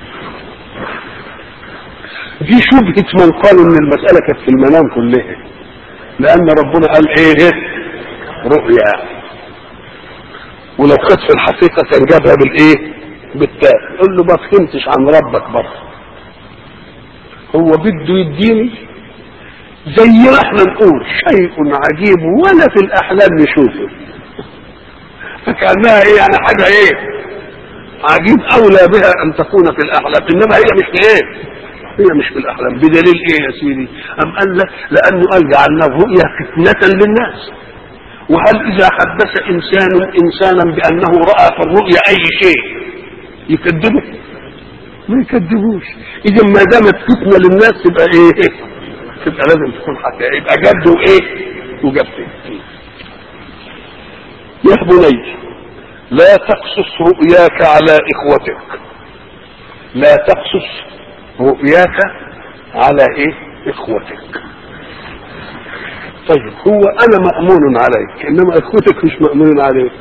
دي شبهة من قالوا إن المسألة كانت في المنام كلها لأن ربنا قال إيه رؤيا ولو كانت في الحقيقة كان جابها بالإيه بالتاء قل له ما فهمتش عن ربك برضه هو بده يديني زي ما احنا نقول شيء عجيب ولا في الاحلام نشوفه فكانها ايه يعني حاجه ايه عجيب اولى بها ان تكون في الاحلام انما هي مش في ايه هي مش في الاحلام بدليل ايه يا سيدي ام قال لك لانه قال جعلنا الرؤيا فتنه للناس وهل اذا حدث انسان انسانا بانه راى في الرؤيا اي شيء يكذبه ما يكذبوش اذا ما دامت فتنه للناس تبقى ايه تبقى لازم تكون حقيقة يبقى جد وايه وجد يا بني لا تقصص رؤياك على اخوتك لا تقصص رؤياك على ايه اخوتك طيب هو انا مأمون عليك انما اخوتك مش مأمون عليك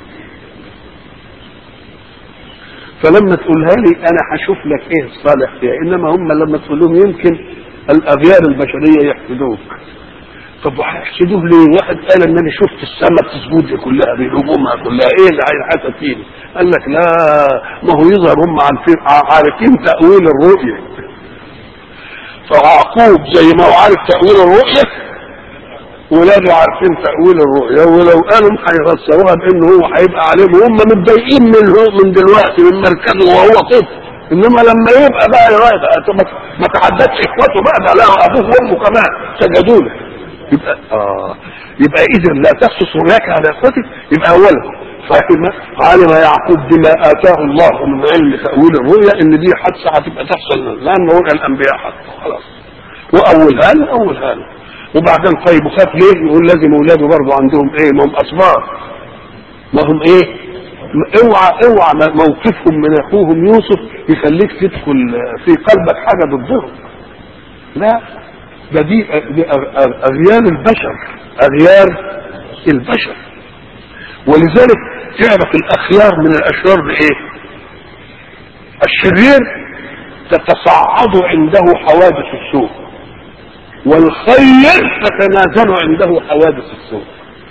فلما تقولها لي انا هشوف لك ايه الصالح فيها انما هم لما تقول لهم يمكن الاغيار البشريه يحسدوك طب وهيحسدوه ليه؟ واحد قال ان انا شفت السماء تسجد لي كلها بهجومها كلها ايه اللي هينحسد فيني؟ قال لك لا ما هو يظهر هم عارفين عارفين تاويل الرؤيه فيعقوب زي ما هو عارف تاويل الرؤيه ولاده عارفين تاويل الرؤيه ولو قالوا هيفسروها بانه هو هيبقى عليهم وهم متضايقين من من دلوقتي من مركزه وهو طفل انما لما يبقى بقى رايح ما تعدتش اخواته بقى ده لا ابوه وامه كمان سجدوا له يبقى اه يبقى اذا لا تخصص هناك على اخوتك يبقى اولا فاهم علم يعقوب بما اتاه الله من علم تاويل الرؤيا ان دي حادثه هتبقى تحصل لان رؤيا الانبياء حق خلاص واولها له اولها له وبعدين طيب وخاف ليه؟ يقول لازم اولاده برضه عندهم ايه؟ ما هم اصبار ما هم ايه؟ اوعى اوعى موقفهم من اخوهم يوسف يخليك تدخل في قلبك حاجه ضدهم لا ده دي, دي اغيار البشر اغيار البشر ولذلك تعرف الاخيار من الاشرار بايه الشرير تتصاعد عنده حوادث السوء والخير تتنازل عنده حوادث السوء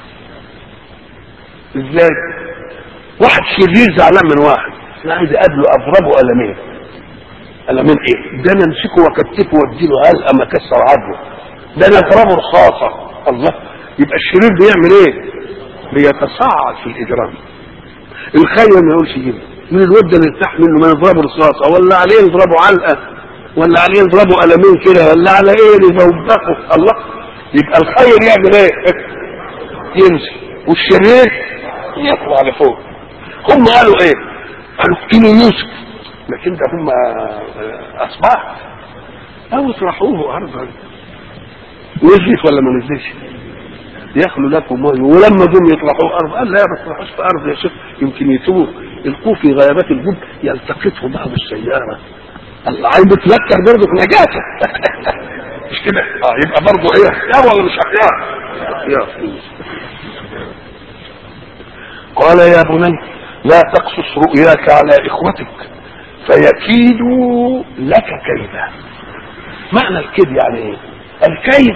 ازاي واحد شرير زعلان من واحد انا عايز اقابله اضربه قلمين قلمين ايه ده انا امسكه واكتفه واديله هلقه ما كسر عظمه ده انا اضربه رصاصه الله يبقى الشرير بيعمل ايه بيتصاعد في الاجرام الخير ما يقولش كده من الود اللي ارتاح منه ما يضربه رصاصه ولا عليه يضربه علقه ولا عليه يضربه قلمين كده ولا على ايه يزوبخه الله يبقى الخير يعمل ايه يمشي والشرير يطلع لفوق هم قالوا ايه قالوا اقتلوا يوسف لكن ده هم اصباح او اطرحوه ارضا نزلت ولا ما نزلش يخلو لكم ميه ولما جم يطرحوه ارض قال لا ما تطرحوش في ارض يا شيخ يمكن يتوه القوه في غيابات الجب يلتقطه بعض السياره الله عايز يتذكر برضه في نجاته مش كده اه يبقى برضه ايه اختيار ولا مش اختيار اختيار قال يا بني لا تقصص رؤياك على اخوتك فيكيدوا لك كيدا معنى الكيد يعني ايه الكيد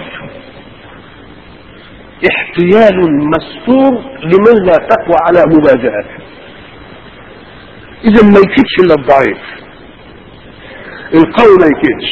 احتيال مستور لمن لا تقوى على مواجهته اذا ما يكيدش الا الضعيف القوي ما يكيدش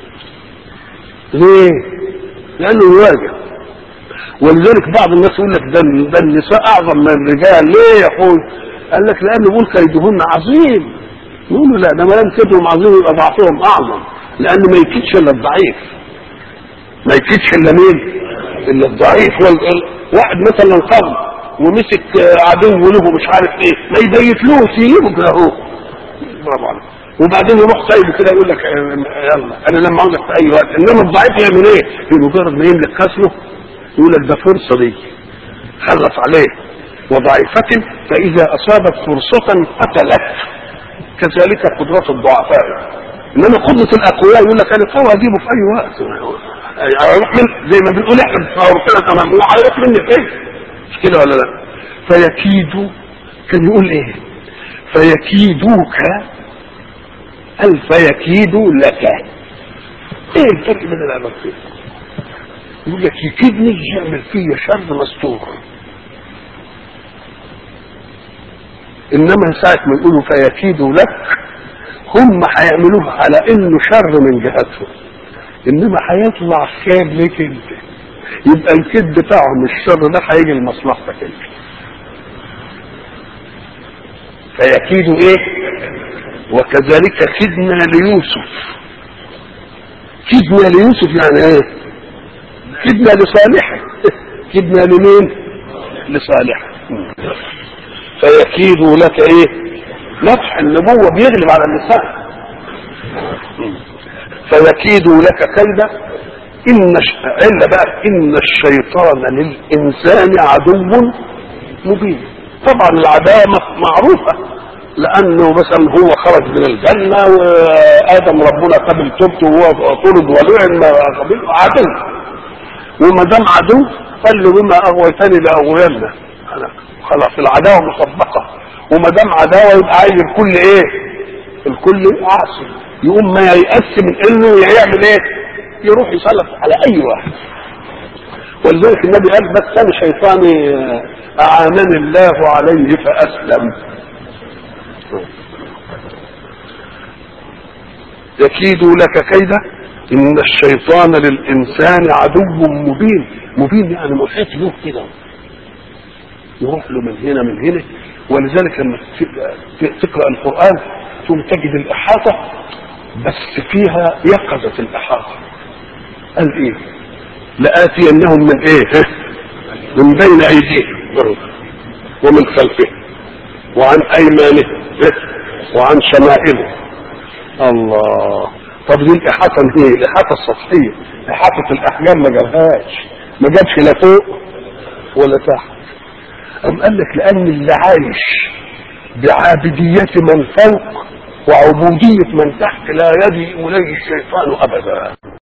ليه لانه يواجه ولذلك بعض الناس يقول لك ده ده النساء اعظم من الرجال ليه يا اخوي قال لك لانه بيقول كيدهن عظيم يقولوا لا ده ما دام كيدهم عظيم يبقى ضعفهم اعظم لانه ما يكيدش الا الضعيف ما يكيدش الا مين الا الضعيف وال- واحد مثلا قام ومسك عدو له مش عارف ايه ما يبيتلوش يجيبه كده اهو برافو عليك وبعدين يروح سايبه كده يقول لك آه، يلا انا لما اقول في اي وقت انما الضعيف يعمل ايه؟ في مجرد ما يملك كسره يقول لك ده فرصه دي خلص عليه وضعيفة فإذا أصابت فرصة قتلت كذلك قدرات الضعفاء إنما قدرة الأقوياء يقول لك أنا قوي أجيبه في أي وقت هيروح من زي ما بنقول إحنا بنتصور كده تمام هو هيروح مني فين؟ مش كده ولا لا؟ فيكيد كان يقول إيه؟ فيكيدوك هل فيكيد لك ايه الفرق بين العلاقتين يقول لك يكيدني يعمل فيا شر مستور انما ساعة ما يقولوا فيكيدوا لك هم هيعملوه على انه شر من جهتهم انما هيطلع خير ليك انت يبقى الكيد بتاعهم الشر ده هيجي لمصلحتك انت فيكيدوا ايه وكذلك كدنا ليوسف كدنا ليوسف يعني ايه كدنا لصالحه كدنا لمين لصالحه فيكيد لك ايه نفح النبوة بيغلب على اللسان فيكيد لك كيدا إن ش... إلا بقى إن الشيطان للإنسان عدو مبين طبعا العداوة معروفة لأنه مثلا هو خرج من الجنة وآدم ربنا قبل توبته وهو طرد ولعن ما قبل عدو وما دام عدو قال له بما أغويتني لأغوينك خلاص العداوة مسبقة وما دام عداوة يبقى عايز الكل ايه الكل عاصي يقوم ما ييأس من انه يعمل ايه يروح يسلط على اي واحد ولذلك النبي قال بس انا شيطاني اعانني الله عليه فاسلم يكيد لك كيدا ان الشيطان للانسان عدو مبين مبين يعني محيط له كده يروح له من هنا من هنا ولذلك لما تقرا القران ثم تجد الاحاطه بس فيها يقظه الاحاطه قال ايه لاتينهم من ايه من بين ايديهم ومن خلفهم وعن ايمانهم وعن شمائلهم الله طب دي الاحاطه ايه الاحاطه السطحيه احاطه الاحجام ما جابهاش ما جابش لا فوق ولا تحت أم قال لك لأن اللي عايش بعابدية من فوق وعبودية من تحت لا يجي إليه الشيطان أبدا